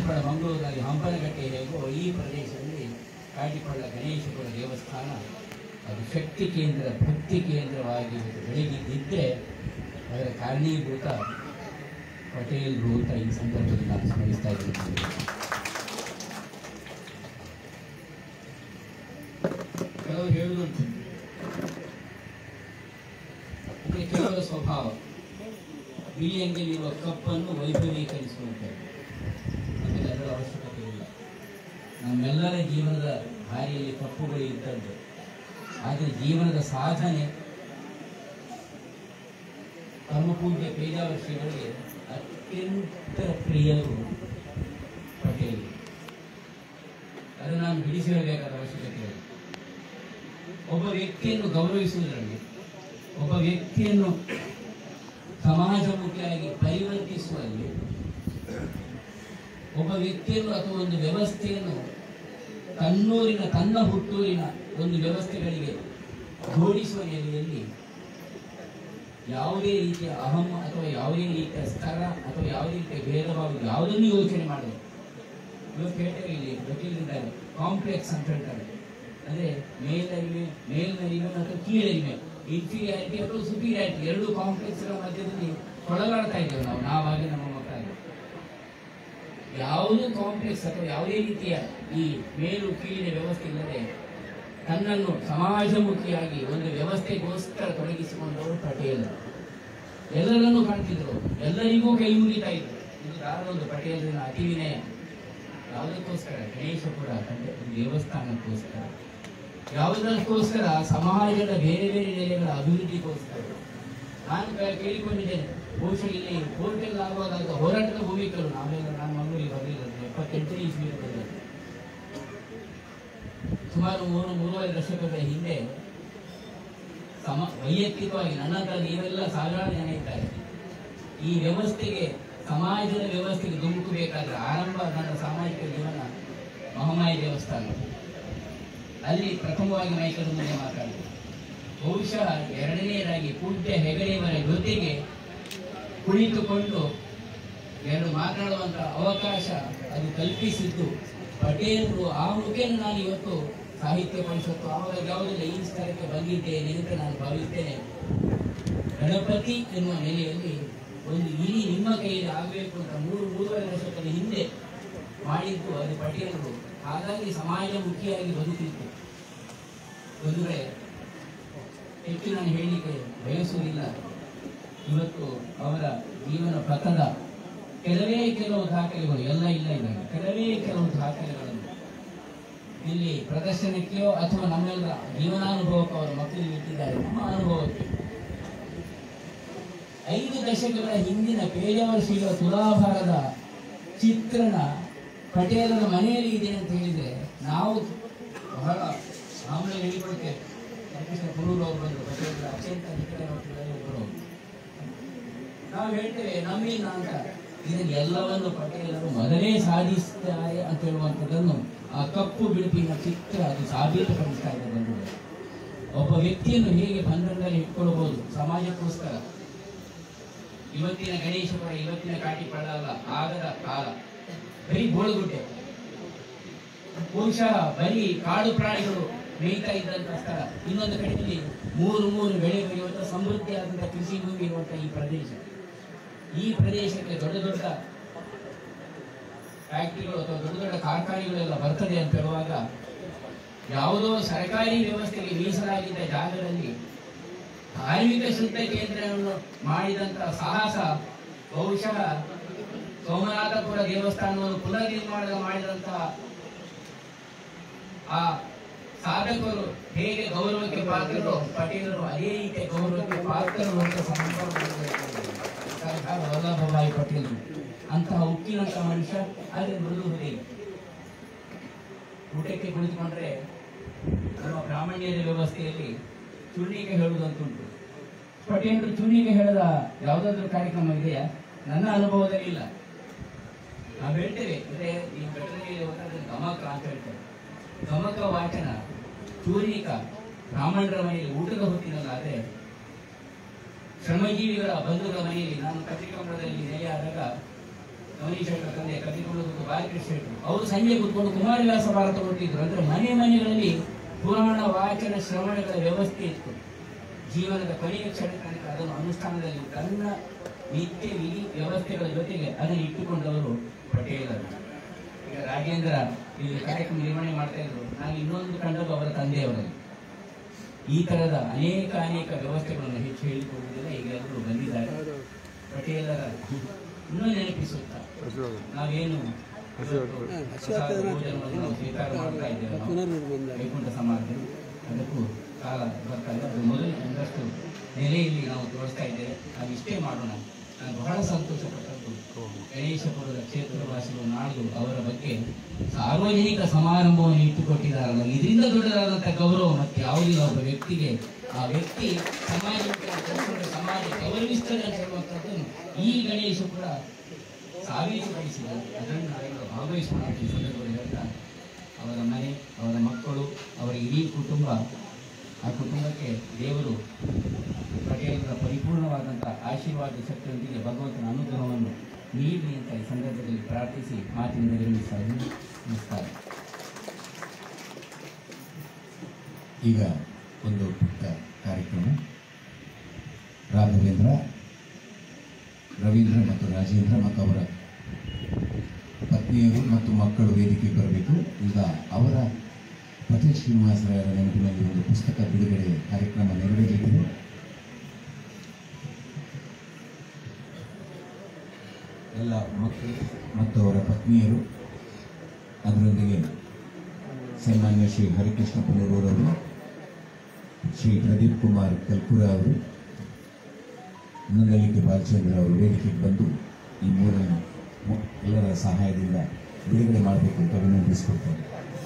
ಕಾಟೇಪುರ ಮಂಗಳೂರಿನಲ್ಲಿ ಹಂಪನಗಟ್ಟೆ ಹೇಗೋ ಈ ಪ್ರದೇಶದಲ್ಲಿ ಕಾಟಿಪಳ್ಳ ಗಣೇಶಪುರ ದೇವಸ್ಥಾನ ಅದು ಶಕ್ತಿ ಕೇಂದ್ರ ಭಕ್ತಿ ಕೇಂದ್ರವಾಗಿ ಬೆಳಗಿದ್ದಿದ್ದರೆ ಅದರ ಕಾರಣೀಭೂತ ಪಟೇಲ್ರು ಅಂತ ಈ ಸಂದರ್ಭದಲ್ಲಿ ನಾನು ಸ್ಮರಿಸ್ತಾ ಇದ್ದೀನಿ ಕೆಲವರು ಹೇಳುವುದುಂಟು ಅಂದ್ರೆ ಕೆಲವರ ಸ್ವಭಾವ ಬಿಳಿಯಂಗಲಿರುವ ಕಪ್ಪನ್ನು ವೈಭವೀಕರಿಸುವಂಥದ್ದು ನಮಗೆ ಅದರ ಅವಶ್ಯಕತೆ ಇಲ್ಲ ನಮ್ಮೆಲ್ಲರ ಜೀವನದ ಹಾದಿಯಲ್ಲಿ ಕಪ್ಪುಗಳು ಇದ್ದದ್ದು ಆದರೆ ಜೀವನದ ಸಾಧನೆ ಪರಮಪೂಜ್ಯ ಪೇಜಾವರ್ಷಿಗಳಿಗೆ ಅತ್ಯಂತ ಪ್ರಿಯರು ಪಟೇಲ್ ಅದು ನಾನು ಬಿಡಿಸಿ ಹೇಳಬೇಕಾದ ಅವಶ್ಯಕತೆ ಇಲ್ಲ ಒಬ್ಬ ವ್ಯಕ್ತಿಯನ್ನು ಗೌರವಿಸುವುದರಲ್ಲಿ ಒಬ್ಬ ವ್ಯಕ್ತಿಯನ್ನು ಸಮಾಜಮುಖಿಯಾಗಿ ಪರಿವರ್ತಿಸುವಲ್ಲಿ ಒಬ್ಬ ವ್ಯಕ್ತಿಯನ್ನು ಅಥವಾ ಒಂದು ವ್ಯವಸ್ಥೆಯನ್ನು ತನ್ನೂರಿನ ತನ್ನ ಹುಟ್ಟೂರಿನ ಒಂದು ವ್ಯವಸ್ಥೆಗಳಿಗೆ ಜೋಡಿಸುವ ನೆಲೆಯಲ್ಲಿ ಯಾವುದೇ ರೀತಿಯ ಅಹಂ ಅಥವಾ ಯಾವುದೇ ರೀತಿಯ ಸ್ತರ ಅಥವಾ ಯಾವುದೇ ರೀತಿಯ ಭೇದ ಭಾವ ಯಾವುದನ್ನು ಯೋಚನೆ ಮಾಡಬೇಕು ಇವತ್ತು ಹೇಳ್ತೇವೆ ಇಲ್ಲಿ ವಕೀಲರಿದ್ದಾರೆ ಕಾಂಪ್ಲೆಕ್ಸ್ ಅಂತ ಹೇಳ್ತಾರೆ ಅಂದ್ರೆ ಮೇಲರಿಮೆ ಮೇಲ್ನರಿಮೆ ಮತ್ತು ಕೀಳರಿಮೆ ಇನ್ಫೀರಿಯಾರಿಟಿ ಅಥವಾ ಸುಪೀರಿಯಾರಿಟಿ ಎರಡು ಕಾಂಪ್ಲೆಕ್ಸ್ಗಳ ಮಧ್ಯದಲ್ಲಿ ತೊಳಲಾಡ್ತಾ ಇದ್ದೇವೆ ನಾವು ನಾವಾಗಿ ನಮ್ಮ ಮಕ್ಕಳಾಗಿ ಯಾವುದೂ ಕಾಂಪ್ಲೆಕ್ಸ್ ಅಥವಾ ಯಾವುದೇ ರೀತಿಯ ಈ ಮೇಲು ಕೀಳಿನ ವ್ಯವಸ್ಥೆ ಇಲ್ಲದೆ ತನ್ನನ್ನು ಸಮಾಜಮುಖಿಯಾಗಿ ಒಂದು ವ್ಯವಸ್ಥೆಗೋಸ್ಕರ ತೊಡಗಿಸಿಕೊಂಡವರು ಪಟೇಲ್ ಎಲ್ಲರನ್ನೂ ಕಾಣ್ತಿದ್ರು ಎಲ್ಲರಿಗೂ ಕೈ ಮುಗಿತಾ ಇದ್ರು ಇದು ಯಾರೊಂದು ಪಟೇಲರಿನ ಅತಿ ವಿನಯ ಯಾವುದಕ್ಕೋಸ್ಕರ ಗಣೇಶಪುರ ಅಂದ್ರೆ ಒಂದು ದೇವಸ್ಥಾನಕ್ಕೋಸ್ಕರ ಯಾವುದಕ್ಕೋಸ್ಕರ ಸಮಾಜದ ಬೇರೆ ಬೇರೆ ನೆಲೆಗಳ ಅಭಿವೃದ್ಧಿಗೋಸ್ಕರ ನಾನು ಕ- ಕೇಳಿಕೊಂಡಿದ್ದೇನೆ ಬಹುಶಃ ಇಲ್ಲಿ ಹೋಟೆಲ್ ಆಗುವಾಗ ಅದು ಹೋರಾಟದ ಭೂಮಿಕರು ನಾವೆಲ್ಲ ನಾನು ಮಂಗಳೂರಿಗೆ ಬರಲಿಲ್ಲ ಎಪ್ಪತ್ತೆಂಟನೇ ಇಸ್ವಿಯಲ್ಲಿ ಬಂದದ್ದು ಸುಮಾರು ಮೂರು ಮೂರುವರೆ ದಶಕಗಳ ಹಿಂದೆ ಸಮ ವೈಯಕ್ತಿಕವಾಗಿ ನನ್ನ ಹತ್ರ ನೀವೆಲ್ಲ ಸಾವಿರಾರು ಜನ ಇದ್ದಾರೆ ಈ ವ್ಯವಸ್ಥೆಗೆ ಸಮಾಜದ ವ್ಯವಸ್ಥೆಗೆ ಧುಮುಕಬೇಕಾದ್ರೆ ಆರಂಭ ನನ್ನ ಸಾಮಾಜಿಕ ಜೀವನ ಮಹಾಮಾಯಿ ದೇವಸ್ಥಾನ ಅಲ್ಲಿ ಪ್ರಥಮವಾಗಿ ಮೈಕದ ಮುಂದೆ ಮಾತಾಡಿದೆ ಬಹುಶಃ ಎರಡನೆಯದಾಗಿ ಪೂಜ್ಯ ಹೆಗಡೆಯವರ ಜೊತೆಗೆ ಕುಳಿತುಕೊಂಡು ಎರಡು ಮಾತನಾಡುವಂತ ಅವಕಾಶ ಅದು ಕಲ್ಪಿಸಿದ್ದು ಪಟೇಲರು ಆ ಮುಖೇನ ನಾನು ಇವತ್ತು ಸಾಹಿತ್ಯ ಪರಿಷತ್ತು ಆವಾಗ ಯಾವುದೆಲ್ಲ ಈ ಸ್ಥಳಕ್ಕೆ ಬಂದಿದ್ದೇನೆ ಅಂತ ನಾನು ಭಾವಿಸ್ತೇನೆ ಗಣಪತಿ ಎನ್ನುವ ನೆಲೆಯಲ್ಲಿ ಒಂದು ಇಡೀ ನಿಮ್ಮ ಕೈಯಲ್ಲಿ ಆಗಬೇಕು ಅಂತ ಮೂರು ಮೂರುವರೆ ವರ್ಷಗಳ ಹಿಂದೆ ಮಾಡಿದ್ದು ಅದು ಪಟೇಲರು ಹಾಗಾಗಿ ಸಮಾಜಮುಖಿಯಾಗಿ ಬದುಕಿತ್ತು ಅಂದರೆ ಹೆಚ್ಚು ನಾನು ಹೇಳಲಿಕ್ಕೆ ಬಯಸುವುದಿಲ್ಲ ಇವತ್ತು ಅವರ ಜೀವನ ಪಥದ ಕೆಲವೇ ಕೆಲವು ದಾಖಲೆಗಳು ಎಲ್ಲ ಇಲ್ಲ ಇವಾಗ ಕೆಲವೇ ಕೆಲವು ದಾಖಲೆಗಳನ್ನು ಇಲ್ಲಿ ಪ್ರದರ್ಶನಕ್ಕೆಯೋ ಅಥವಾ ನಮ್ಮೆಲ್ಲ ಜೀವನಾನುಭವಕ್ಕೆ ಅವರ ಮಕ್ಕಳು ಇಟ್ಟಿದ್ದಾರೆ ನಮ್ಮ ಅನುಭವಕ್ಕೆ ಐದು ದಶಕಗಳ ಹಿಂದಿನ ಪೇಜಾವರ ಶ್ರೀಗಳ ತುಲಾಭಾರದ ಚಿತ್ರಣ ಪಟೇಲರ ಮನೆಯಲ್ಲಿ ಇದೆ ಅಂತ ಹೇಳಿದ್ರೆ ನಾವು ಬಹಳ ಆಮೇಲೆ ಹೇಳಿಕೊಳ್ತೇವೆ ಕೃಷ್ಣ ಕುರೂರು ಅವರು ಬಂದರು ಪಟೇಲರ ಅತ್ಯಂತ ನಿಕಟವರ್ತಿಗಳಲ್ಲಿ ಒಬ್ಬರು ನಾವು ಹೇಳ್ತೇವೆ ನಮ್ಮಿಂದ ಅಂತ ಇದನ್ನು ಎಲ್ಲವನ್ನು ಪಟೇಲರು ಮೊದಲೇ ಸಾಧಿಸ್ತಾರೆ ಅಂತ ಹೇಳುವಂಥದ್ದನ್ನು ಆ ಕಪ್ಪು ಬಿಳುಪಿನ ಚಿತ್ರ ಅದು ಸಾಬೀತುಪಡಿಸ್ತಾ ಇದೆ ಬಂಧುಗಳು ಒಬ್ಬ ವ್ಯಕ್ತಿಯನ್ನು ಹೇಗೆ ಬಂಧನದಲ್ಲಿ ಇಟ್ಕೊಳ್ಬಹುದು ಸಮಾಜಕ್ಕೋಸ್ಕರ ಇವತ್ತಿನ ಗಣೇಶಪುರ ಇವತ್ತಿನ ಕಾಟಿಪಳ್ಳ ಅಲ್ಲ ಆಗದ ಕಾಲ ಬರೀ ಗೋಳುಗುಡ್ಡೆ ಬಹುಶಃ ಬರೀ ಕಾಡು ಪ್ರಾಣಿಗಳು ಮೇಯ್ತಾ ಇದ್ದಂತ ಸ್ಥಳ ಇನ್ನೊಂದು ಕಡೆಯಲ್ಲಿ ಮೂರು ಮೂರು ಬೆಳೆ ಬೆಳೆಯುವಂತ ಸಮೃದ್ಧಿಯಾದಂತಹ ಕೃಷಿ ಭೂಮಿ ಇರುವಂತಹ ಈ ಪ್ರದೇಶ ಈ ಪ್ರದೇಶಕ್ಕೆ ದೊಡ್ಡ ದೊಡ್ಡ ಫ್ಯಾಕ್ಟರಿಗಳು ಅಥವಾ ದೊಡ್ಡ ದೊಡ್ಡ ಕಾರ್ಖಾನೆಗಳೆಲ್ಲ ಬರ್ತದೆ ಅಂತ ಹೇಳುವಾಗ ಯಾವುದೋ ಸರ್ಕಾರಿ ವ್ಯವಸ್ಥೆಗೆ ಮೀಸಲಾಗಿದ್ದ ಜಾಗದಲ್ಲಿ ಧಾರ್ಮಿಕ ಶುದ್ಧ ಕೇಂದ್ರವನ್ನು ಮಾಡಿದಂತಹ ಸಾಹಸ ಬಹುಶಃ ಸೋಮನಾಥಪುರ ದೇವಸ್ಥಾನವನ್ನು ಪುನರ್ ನಿರ್ಮಾಣ ಮಾಡಿದಂತಹ ಆ ಸಾಧಕರು ಹೇಗೆ ಗೌರವಕ್ಕೆ ಪಾತ್ರರು ಪಟೇಲರು ಅದೇ ರೀತಿಯ ಗೌರವಕ್ಕೆ ಪಾತ್ರರು ಅಂತ ಸಂದರ್ಭ ಸರ್ದಾರ್ ವಲ್ಲಭಭಾಯಿ ಪಟೇಲರು ಅಂತಹ ಉಕ್ಕಿನಂತ ಮನುಷ್ಯ ಆದರೆ ಮೃದು ಹೃದಯ ಊಟಕ್ಕೆ ಕುಳಿತುಕೊಂಡ್ರೆ ನಮ್ಮ ಬ್ರಾಹ್ಮಣ್ಯದ ವ್ಯವಸ್ಥೆಯಲ್ಲಿ ಚೂರ್ಣಿಗೆ ಹೇಳುವುದಂತುಂಟು ಪಟೇಲರು ಚೂರ್ಣಿಗೆ ಹೇಳದ ಯಾವುದಾದ್ರೂ ಕಾರ್ಯಕ್ರಮ ಇದೆಯಾ ನನ್ನ ಅನುಭವದಲ್ಲಿ ಇಲ್ಲ ನಾವು ಹೇಳ್ತೇವೆ ಅಂದ್ರೆ ಈ ಘಟನೆಯಲ್ಲಿ ಹೋದ್ರೆ ಗಮಕ ಅಂತ ಹೇಳ್ತೇವೆ ಗಮಕ ವಾಚನ ಚೂರ್ಣಿಕ ಬ್ರಾಹ್ಮಣರ ಮನೆಯಲ್ಲಿ ಊಟದ ಹೊತ್ತಿನಲ್ಲಾದ್ರೆ ಶ್ರಮಜೀವಿಗಳ ಬಂಧುಗಳ ಮನೆಯಲ್ಲಿ ನಾನು ಕತ್ತಿಕೊಂಡದಲ್ಲಿ ನೆಲೆಯಾದಾಗ ಗಮನಿಸಿದ ತಂದೆ ಕತ್ತಿಕೊಳ್ಳುವುದು ಬಾಲಕೃಷ್ಣ ಶೆಟ್ಟರು ಅವರು ಸಂಜೆ ಕೂತ್ಕೊಂಡು ಕುಮಾರವ್ಯಾಸ ಭಾರತ ಕೊಟ್ಟಿದ್ರು ಅಂದ್ರೆ ಮನೆ ಮನೆಗಳಲ್ಲಿ ಪುರಾಣ ವಾಚನ ಶ್ರವಣಗಳ ವ್ಯವಸ್ಥೆ ಇತ್ತು ಜೀವನದ ಕೊನೆಯ ಕ್ಷಣ ತನಕ ಅದನ್ನು ಅನುಷ್ಠಾನದಲ್ಲಿ ತನ್ನ ನಿತ್ಯ ವಿಧಿ ವ್ಯವಸ್ಥೆಗಳ ಜೊತೆಗೆ ಅದನ್ನು ಇಟ್ಟುಕೊಂಡವರು ಪಟೇಲರು ಈಗ ರಾಜೇಂದ್ರ ಇಲ್ಲಿ ಕಾರ್ಯಕ್ರಮ ನಿರ್ವಹಣೆ ಮಾಡ್ತಾ ಇದ್ರು ನಾನು ಇನ್ನೊಂದು ಕಂಡದ್ದು ಅವರ ತಂದೆಯವರಲ್ಲಿ ಈ ತರದ ಅನೇಕ ಅನೇಕ ವ್ಯವಸ್ಥೆಗಳನ್ನು ಹೆಚ್ಚು ಹೇಳಿಕೊಳ್ಳುವುದಿಲ್ಲ ಈಗ ಎಲ್ಲರೂ ಬಂದಿದ್ದಾರೆ ಪಟೇಲರ ಇನ್ನೂ ನೆನಪಿಸುತ್ತಾ ನಾವೇನು ಇವತ್ತು ಪ್ರಸಾದ ಭೋಜನವನ್ನು ನಾವು ಸ್ವೀಕಾರ ಮಾಡ್ತಾ ಇದ್ದೇವೆ ನಾವು. ವೈಕುಂಠ ಸಮಾಜದಲ್ಲಿ ಅದಕ್ಕೂ ಕಾಲ ಬರ್ತಾ ಇದೆ ಅದು ಮೊದಲು ಒಂದಷ್ಟು ನೆಲೆಯಲ್ಲಿ ನಾವು ತೋರಿಸ್ತಾ ಇದ್ದೇವೆ ನಾವು ಇಷ್ಟೇ ಮಾಡೋಣ ನಾನು ಬಹಳ ಸಂತೋಷಪಟ್ಟದ್ದು ಗಣೇಶಪುರದ ಕ್ಷೇತ್ರವಾಸಿಗಳು ನಾಡು ಅವರ ಬಗ್ಗೆ ಸಾರ್ವಜನಿಕ ಸಮಾರಂಭವನ್ನು ಇಟ್ಟುಕೊಟ್ಟಿದ್ದಾರಲ್ಲ ಇದರಿಂದ ದೊಡ್ಡದಾದಂಥ ಗೌರವ ಮತ್ತೆ ಯಾವುದಿಲ್ಲ ಒಬ್ಬ ವ್ಯಕ್ತಿಗೆ ಆ ವ್ಯಕ್ತಿ ಸಮಾಜಕ್ಕೆ ಕಲ್ಪಿಸಿದ ಸಮಾಜ ಗೌರವಿಸ್ತದೆ ಅಂತ ಹೇಳುವಂಥದ್ದನ್ನು ಈ ಗಣೇಶ ಕೂಡ ಸಾಬೀತುಪಡಿಸಿದ ಅದನ್ನು ನಾವೆಲ್ಲ ಭಾಗವಹಿಸೋಣ ಅಂತ ಈ ಸಂದರ್ಭದಲ್ಲಿ ಹೇಳ್ತಾ ಅವರ ಮನೆ ಅವರ ಮಕ್ಕಳು ಅವರ ಇಡೀ ಕುಟುಂಬ ಆ ಕುಟುಂಬಕ್ಕೆ ದೇವರು ಪಟೇಲರ ಪರಿಪೂರ್ಣವಾದಂಥ ಆಶೀರ್ವಾದ ಶಕ್ತಿಯೊಂದಿಗೆ ಭಗವಂತನ ಅನುಗ್ರಹವನ್ನು ನೀಡಲಿ ಅಂತ ಈ ಸಂದರ್ಭದಲ್ಲಿ ಪ್ರಾರ್ಥಿಸಿ ಮಾತಿನಿಂದ ವಿರಮಿಸ್ತಾ ಇದ್ದೀನಿ ನಮಸ್ಕಾರ ಈಗ ಒಂದು ಪುಟ್ಟ ಕಾರ್ಯಕ್ರಮ ರಾಘವೇಂದ್ರ ರವೀಂದ್ರ ಮತ್ತು ರಾಜೇಂದ್ರ ಮತ್ತು ಅವರ ಪತ್ನಿಯರು ಮತ್ತು ಮಕ್ಕಳು ವೇದಿಕೆಗೆ ಬರಬೇಕು ಈಗ ಅವರ ಪಟೇಲ್ ಶ್ರೀನಿವಾಸರಾಯರ ನೆನಪಿನಲ್ಲಿ ಒಂದು ಪುಸ್ತಕ ಬಿಡುಗಡೆ ಕಾರ್ಯಕ್ರಮ ನೆರವೇರಲಿದೆ ಎಲ್ಲ ಮಕ್ಕಳು ಮತ್ತು ಅವರ ಪತ್ನಿಯರು ಅದರೊಂದಿಗೆ ಸನ್ಮಾನ್ಯ ಶ್ರೀ ಹರಿಕೃಷ್ಣ ಪುನರೂರವರು ಶ್ರೀ ಪ್ರದೀಪ್ ಕುಮಾರ್ ಕಲ್ಪುರ ಅವರು ನಂದಲಿಕೆ ಬಾಲಚಂದ್ರ ಅವರು ವೇದಿಕೆಗೆ ಬಂದು ಈ ಮೂರನ್ನು ಮು- ಎಲ್ಲರ ಸಹಾಯದಿಂದ ಬಿಡುಗಡೆ ಮಾಡಬೇಕು ಅಂತ ವಿನಂತಿಸಿಕೊಡ್ತಾರೆ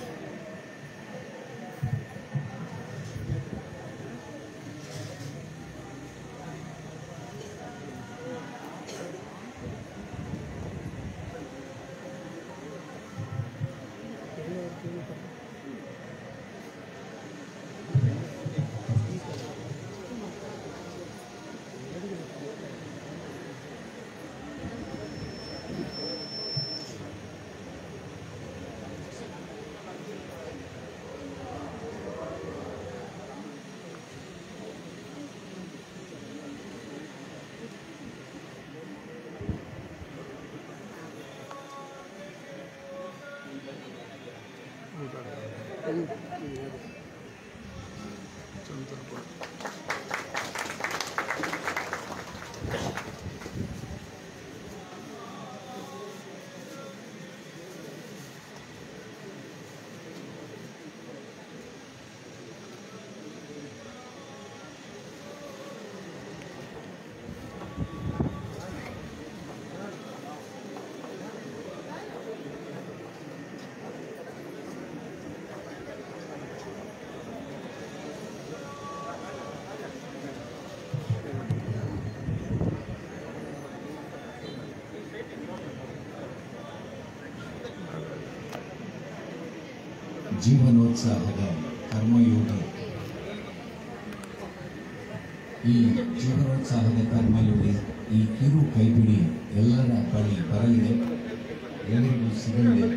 ಜೀವನೋತ್ಸಾಹದ ಕರ್ಮಯೋಗ ಈ ಜೀವನೋತ್ಸಾಹದ ಕರ್ಮಯೋಗಿ ಈ ಕಿರು ಕೈಪಿಡಿ ಎಲ್ಲರ ಬಳಿ ಬರಲಿದೆ ಎಲ್ಲರಿಗೂ ಸಿಗಲಿದೆ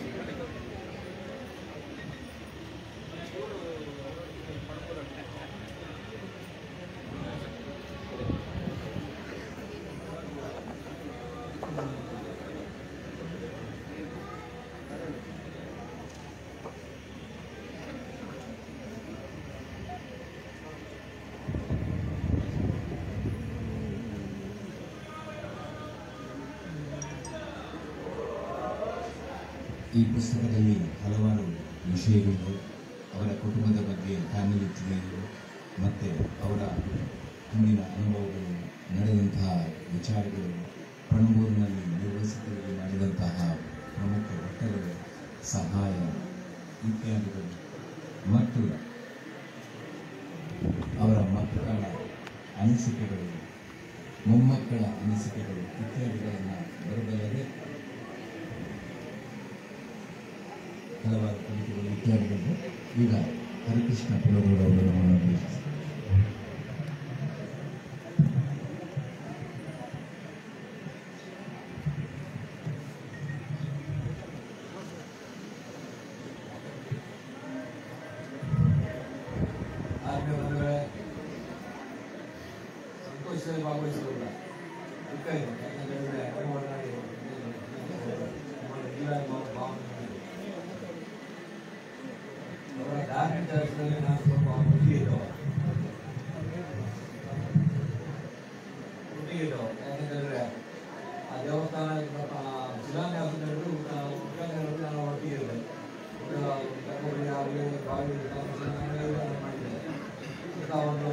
ಈ ಪುಸ್ತಕದಲ್ಲಿ ಹಲವಾರು ವಿಷಯಗಳು ಅವರ ಕುಟುಂಬದ ಬಗ್ಗೆ ಫ್ಯಾಮಿಲಿ ತಿಳಿಯಲು ಮತ್ತು ಅವರ ಹಿಂದಿನ ಅನುಭವಗಳು ನಡೆದಂತಹ ವಿಚಾರಗಳು ಪಣಂಬೂರಿನಲ್ಲಿ ನಿರ್ವಹಿಸಿದಲ್ಲಿ ಮಾಡಿದಂತಹ ಪ್ರಮುಖ ಒತ್ತಡಗಳು ಸಹಾಯ ಇತ್ಯಾದಿಗಳು ಮತ್ತು ಅವರ ಮಕ್ಕಳ ಅನಿಸಿಕೆಗಳು ಮೊಮ್ಮಕ್ಕಳ ಅನಿಸಿಕೆಗಳು ಇತ್ಯಾದಿಗಳನ್ನು ಬರೆದಲ್ಲದೆ ಹಲವಾರು ಕವಿತೆಗಳು ಇತ್ಯಾದಿಗಳು ಈಗ ಹರಿಕೃಷ್ಣ ಪುಲರವರು ನಮ್ಮನ್ನು ಉದ್ದೇಶಿಸಿ ಇಲ್ಲ ಎಂಬ ಭಾವನೆ ಅವರ ಧಾರ್ಮಿಕ ಕೆಲಸದಲ್ಲಿ ನಾನು ಸ್ವಲ್ಪ ಮುಗಿಯಿತು ಮುಗಿಯಿತು ಯಾಕೆಂತಂದ್ರೆ ಆ ದೇವಸ್ಥಾನ ಶಿಲಾನ್ಯಾಸದಲ್ಲಿ ಉಪಕರಣಗಳು ನಾನು ಒಟ್ಟಿಗೆ ಇದ್ದೆ ಕರ್ನಾಟಕ ಆಗಲಿ ಬಾವಿ ಮಾಡಿದ್ದೆ ಅಂತ ಒಂದು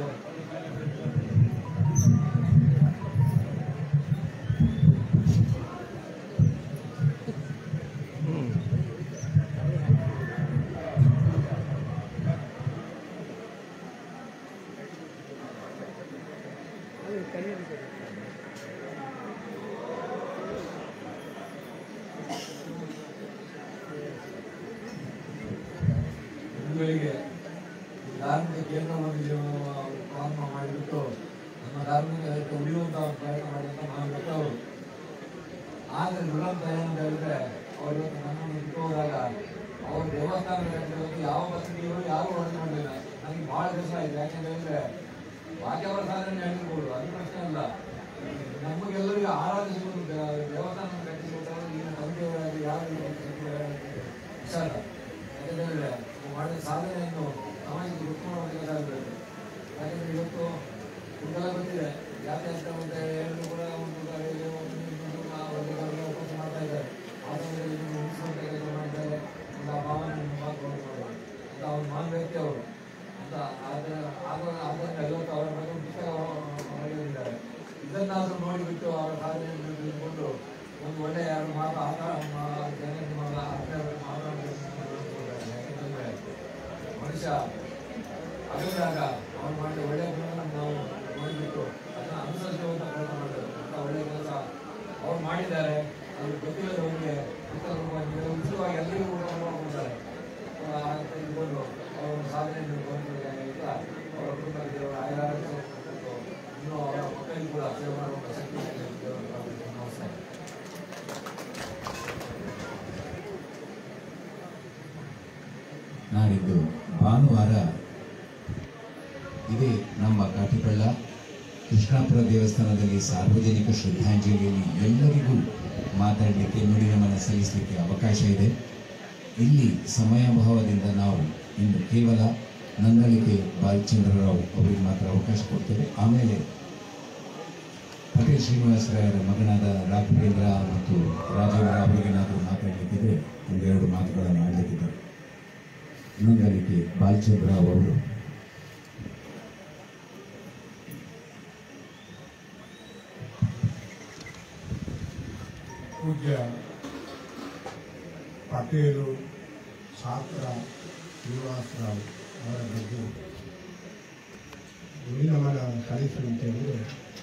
ಹಿಂದುಗಳಿಗೆ ಧಾರ್ಮಿಕ ಕೇಂದ್ರವನ್ನು ಪ್ರಾರಂಭ ಮಾಡಿಬಿಟ್ಟು ನಮ್ಮ ಧಾರ್ಮಿಕ ಇದಕ್ಕೆ ಉಳಿಯುವಂತ ಒಂದು ಪ್ರಯತ್ನ ಮಾಡಿದಂತ ಮಹಾನ್ ಅವರು ಆದರೆ ದುರಂತ ಏನಂತ ಹೇಳಿದ್ರೆ ಅವರು ಇವತ್ತು ನನ್ನನ್ನು ಬಿಟ್ಟು ಹೋದಾಗ ಅವ್ರ ದೇವಸ್ಥಾನದಲ್ಲಿ ಯಾವ ಬಸ್ಸಿಗೂ ಯಾರು ವರದಿ ಮಾಡಲಿಲ್ಲ ನನಗೆ ಬಹಳ ದಿವಸ ಆಯ್ತು ಯಾಕೆಂತ ಹೇಳಿದ್ರೆ ವಾಕ್ಯವರ ಸಾಧನೆ ಹೇಳಿರ್ಬೋದು ಅದು ಪ್ರಶ್ನೆ ಅಲ್ಲ ನಮಗೆಲ್ಲರಿಗೂ ಆರಾಧಿಸುವುದು ದೇ- ದೇವಸ್ಥಾನ ಕಟ್ಟಿಸುವುದು ಈಗ ನಮಗೆ ಯಾವ ವಿಚಾರ ಯಾಕಂದ್ರೆ ಮಾಡಿದ ಸಾಧನೆಯನ್ನು ಸಮಾಜಕ್ಕೆ ಗೊತ್ತು ಮಾಡಬೇಕಾಗಬೇಕು ಯಾಕಂದ್ರೆ ಇವತ್ತು ನಿಮಗೆಲ್ಲ ಗೊತ್ತಿದೆ ಜಾತಿ ಅಂತ ಮತ್ತೆ ಎಲ್ಲರೂ ಕೂಡ ಒಂದು ಕಡೆಗೆ ಒಂದು ಇನ್ನೊಂದು ಆ ಒಂದು ಕಡೆಗೆ ಅವಕಾಶ ಮಾಡ್ತಾ ಇದ್ದಾರೆ ಆ ಸಮಯದಲ್ಲಿ ನೀವು ಉಳಿಸುವಂತ ಕೆಲಸ ಮಾಡ್ತಾರೆ ಅಂತ ಭಾವನೆಯನ್ನು ಮಾತುಕೊಂಡು ಅಂತ ಅವ್ರು ಮಹಾನ್ ವ್ಯಕ್ತಿ ಅವರು ಅಂತ ಅದರ ಆಗ ಆದ್ದರಿಂದ ಇವತ್ತು ಅವರ ಬಗ್ಗೆ ಒಂದು ಪುಸ್ತಕ ಬರೆದಿದ್ದಾರೆ ಇದನ್ನಾದ್ರೂ ನೋಡಿಬಿಟ್ಟು ಅವರ ಸಾಧನೆಯನ್ನು ತಿಳ್ಕೊಂಡು ಒಂದು ಒಳ್ಳೆ ಎರಡು ಮಾತು ಆಟ ಜನರಿಗೆ ಮಾತಾಡಬೇಕು ಯಾಕಂತಂದ್ರೆ ಮನುಷ್ಯ ಅಗಲಿದಾಗ ಅವ್ರು ಮಾಡಿದ ಒಳ್ಳೆಯ ಗುಣಗಳನ್ನು ನಾವು ನೋಡಿಬಿಟ್ಟು ಅದನ್ನು ಅನುಸರಿಸುವಂತ ಪ್ರಯತ್ನ ಮಾಡಬೇಕು ಅಂತ ಒಳ್ಳೆಯ ಕೆಲಸ ಅವ್ರು ಮಾಡಿದ್ದಾರೆ ಅದು ಗೊತ್ತಿಲ್ಲದವರಿಗೆ ಉಚಿತವಾಗಿ ಎಲ್ಲರಿಗೂ ಕೂಡ ನೋಡ್ಕೊಳ್ತಾರೆ ಅಂತ ಇಟ್ಕೊಂಡು ಅವರ ಒಂದು ಸಾಧನೆಯನ್ನು ನೋಡ್ಕೊಳ್ಬೇಕಾಗಿಲ್ಲ ಅವರ ಕುಟುಂಬಕ್ಕೆ ಅವರ ಆಯುರಾರೋಗ್ಯ ಮತ್ತು ಇನ್ನೂ ಅವರ ಮಕ್ಕಳಿಗೂ ಕೂಡ ಸೇವೆ ಮಾಡುವಂಥ ಶಕ್ತಿ ಇದೆ ಅಂತ ದೇವರ ಪ್ರಾರ್ಥನೆ. ನಮಸ್ಕಾರ ನಾಡಿದ್ದು ಭಾನುವಾರ ಇದೇ ನಮ್ಮ ಕಾಟಿಪಳ್ಳ ಕೃಷ್ಣಾಪುರ ದೇವಸ್ಥಾನದಲ್ಲಿ ಸಾರ್ವಜನಿಕ ಶ್ರದ್ಧಾಂಜಲಿಯಲ್ಲಿ ಎಲ್ಲರಿಗೂ ಮಾತಾಡಲಿಕ್ಕೆ ನುಡಿನಮನ ಸಲ್ಲಿಸಲಿಕ್ಕೆ ಅವಕಾಶ ಇದೆ ಇಲ್ಲಿ ಸಮಯಾಭಾವದಿಂದ ನಾವು ಇನ್ನು ಕೇವಲ ನಂದಳಿಕೆ ಬಾಲಚಂದ್ರರಾವ್ ಅವರಿಗೆ ಮಾತ್ರ ಅವಕಾಶ ಕೊಡ್ತೇವೆ ಆಮೇಲೆ ಪಟೇಲ್ ಶ್ರೀನಿವಾಸರಾಯರ ಮಗನಾದ ರಾಘವೇಂದ್ರ ಮತ್ತು ರಾಜೇಂದ್ರ ಅವರಿಗೇನಾದರೂ ಮಾತಾಡಲಿಕ್ಕಿದ್ರೆ ಒಂದೆರಡು ಮಾತುಗಳನ್ನು ಆಡಲಿಕ್ಕಿದ್ದಾರೆ ನಂದಳಿಕೆ ಬಾಲಚಂದ್ರರಾವ್ ಅವರು ಪೂಜ್ಯ ಪಟೇಲು ಶಾಸ್ತ್ರ ಶ್ರೀನಿವಾಸರಾವ್ ಅವರ ಬಗ್ಗೆ ಗುರಿನಮನ ಸಲ್ಲಿಸುವಂತೆಂದು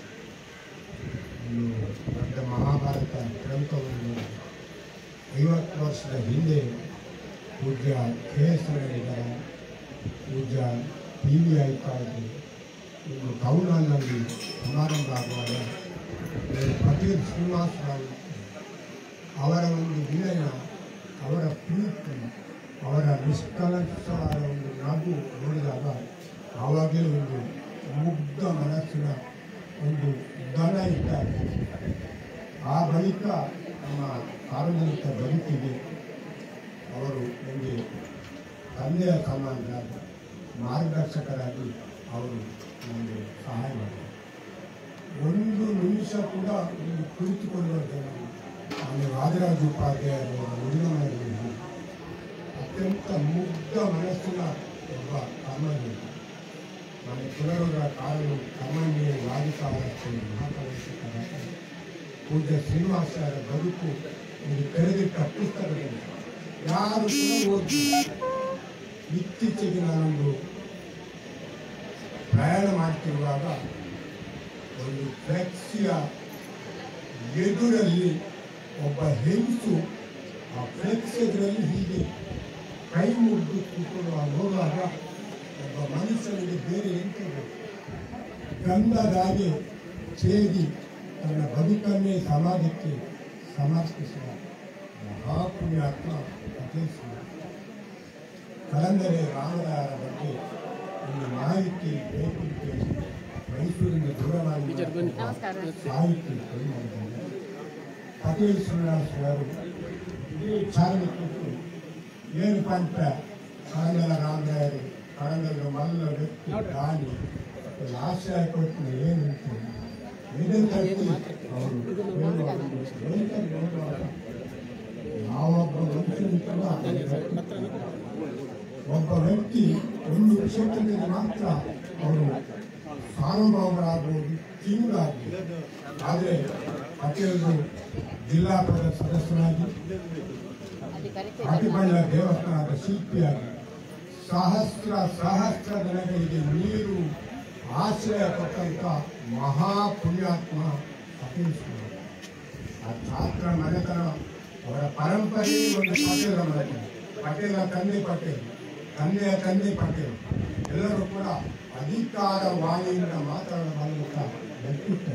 ಒಂದು ದೊಡ್ಡ ಮಹಾಭಾರತ ಗ್ರಂಥವನ್ನು ಐವತ್ತು ವರ್ಷದ ಹಿಂದೆ ಪೂಜ್ಯ ಕೆ ಎಸ್ ನಾರಾಯಣರ ಪೂಜ್ಯ ಪಿ ವಿ ಐಕಾರ್ಡ್ ಒಂದು ಟೌನಲ್ಲಿ ಸಮಾರಂಭ ಆಗುವಾಗ ಇವರು ಪಟೇಲ್ ಶ್ರೀನಿವಾಸರಾವ್ ಅವರ ಒಂದು ವಿನಯ ಅವರ ಪ್ರೀತಿ ಅವರ ನಿಷ್ಕಲಂಕವಾದ ಒಂದು ನಗು ನೋಡಿದಾಗ ಆವಾಗಲೇ ಒಂದು ಮುಗ್ಧ ಮನಸ್ಸಿನ ಒಂದು ದನ ಇದ್ದಾರೆ ಆ ಬಳಿಕ ನಮ್ಮ ಸಾರ್ವಜನಿಕ ಬದುಕಿಗೆ ಅವರು ನಮಗೆ ತಂದೆಯ ಸಮಾನರಾಗಿ ಮಾರ್ಗದರ್ಶಕರಾಗಿ ಅವರು ನಮಗೆ ಸಹಾಯ ಮಾಡಿದರು ಒಂದು ನಿಮಿಷ ಕೂಡ ಇಲ್ಲಿ ಕುಳಿತುಕೊಳ್ಳುವ ಜನ ಆಮೇಲೆ ರಾಜರಾಜ ಉಪಾಧ್ಯಾಯರವರ ನುಡಿನಮನದಲ್ಲಿ ಅತ್ಯಂತ ಮುಗ್ಧ ಮನಸ್ಸಿನ ಒಬ್ಬ ಕರ್ಮಯೋಗಿ ನಮ್ಮ ಪುನರುರ ಕಾರಣ ಕರ್ಮಣ್ಯ ರಾಜಕಾರಕ್ಕೆ ಮಹಾಕಲೇಶಕರಾಗಿ ಪೂಜ್ಯ ಶ್ರೀನಿವಾಸರ ಬದುಕು ಒಂದು ತೆರೆದಿಟ್ಟ ಪುಸ್ತಕಗಳು ಯಾರು ಕೂಡ ಓದಿ ಇತ್ತೀಚೆಗೆ ನಾನೊಂದು ಪ್ರಯಾಣ ಮಾಡ್ತಿರುವಾಗ ಒಂದು ಫ್ಲೆಕ್ಸಿಯ ಎದುರಲ್ಲಿ ಒಬ್ಬ ಹೆಂಗಸು ಆ ಫ್ಲೆಕ್ಸ್ ಎದುರಲ್ಲಿ ಹೀಗೆ ಕೈ ಮುಗಿದು ಕೂತ್ಕೊಳ್ಳುವ ನೋಡುವಾಗ ಒಬ್ಬ ಮನುಷ್ಯನಿಗೆ ಬೇರೆ ಎಂತಿದೆ ಗಂಧದಾಗೆ ಸೇರಿ ತನ್ನ ಬದುಕನ್ನೇ ಸಮಾಜಕ್ಕೆ ಸಮರ್ಪಿಸುವ ಮಹಾಪುಣ್ಯಾತ್ಮ ಪಟೇಲ್ ಕಲಂದರೆ ರಾಮರಾಯರ ಬಗ್ಗೆ ಒಂದು ಮಾಹಿತಿ ಬೇಕಿತ್ತು ಮೈಸೂರಿನ ದೂರವಾಗಿ ಸಾಹಿತ್ಯ ಕೈ ಮಾಡಿದ್ದಾರೆ ಪಟೇಲ್ ಶ್ರೀನಿವಾಸ್ ಅವರು ಇಡೀ ಇಲ್ಲಿ ಚಾಲನೆ ಕೊಟ್ಟು ಏನು ಪಂಪ ಕಳಂಗಲ ರಾಮರಾಯರು ಕಳಂಗಲ ಮಲ್ಲ ವ್ಯಕ್ತಿ ದಾನಿ ಮತ್ತು ಆಶ್ರಯ ಕೊಟ್ಟು ಏನು ಉಂಟು ಇದನ್ನು ಕಟ್ಟಿ ಅವರು ಹೇಳುವಾಗ ರೈತರು ಹೇಳುವಾಗ ಯಾವೊಬ್ಬ ಮನುಷ್ಯನು ಕೂಡ ಒಬ್ಬ ವ್ಯಕ್ತಿ ಒಂದು ಕ್ಷೇತ್ರದಲ್ಲಿ ಮಾತ್ರ ಅವರು ಸಾರ್ವಭೌಮರಾಗುವುದು ಕಿಂಗ್ ಆಗಬಹುದು ಆದರೆ ಪಟೇಲರು ಜಿಲ್ಲಾ ಪರಿಷತ್ ಸದಸ್ಯರಾಗಿ ಅಟಿಬಳ್ಳ ದೇವಸ್ಥಾನದ ಶಿಲ್ಪಿಯಾಗಿ ಸಹಸ್ರ ಸಹಸ್ರ ಜನಗಳಿಗೆ ನೀರು ಆಶ್ರಯ ಕೊಟ್ಟಂತ ಮಹಾ ಪುಣ್ಯಾತ್ಮ ಪಟೇಲ್ ಸ್ವಾಮಿ. ಆ ಛಾತ್ರ ಮನೆತನ ಅವರ ಪರಂಪರೆ ಒಂದು ಪಟೇಲ ಮನೆತನ ಪಟೇಲ ತಂದೆ ಪಟೇಲ್ ತಂದೆಯ ತಂದೆ ಪಟೇಲ್ ಎಲ್ಲರೂ ಕೂಡ ಅಧಿಕಾರ ವಾಣಿಯಿಂದ ಮಾತಾಡಬಲ್ಲಂತ ವ್ಯಕ್ತಿತ್ವ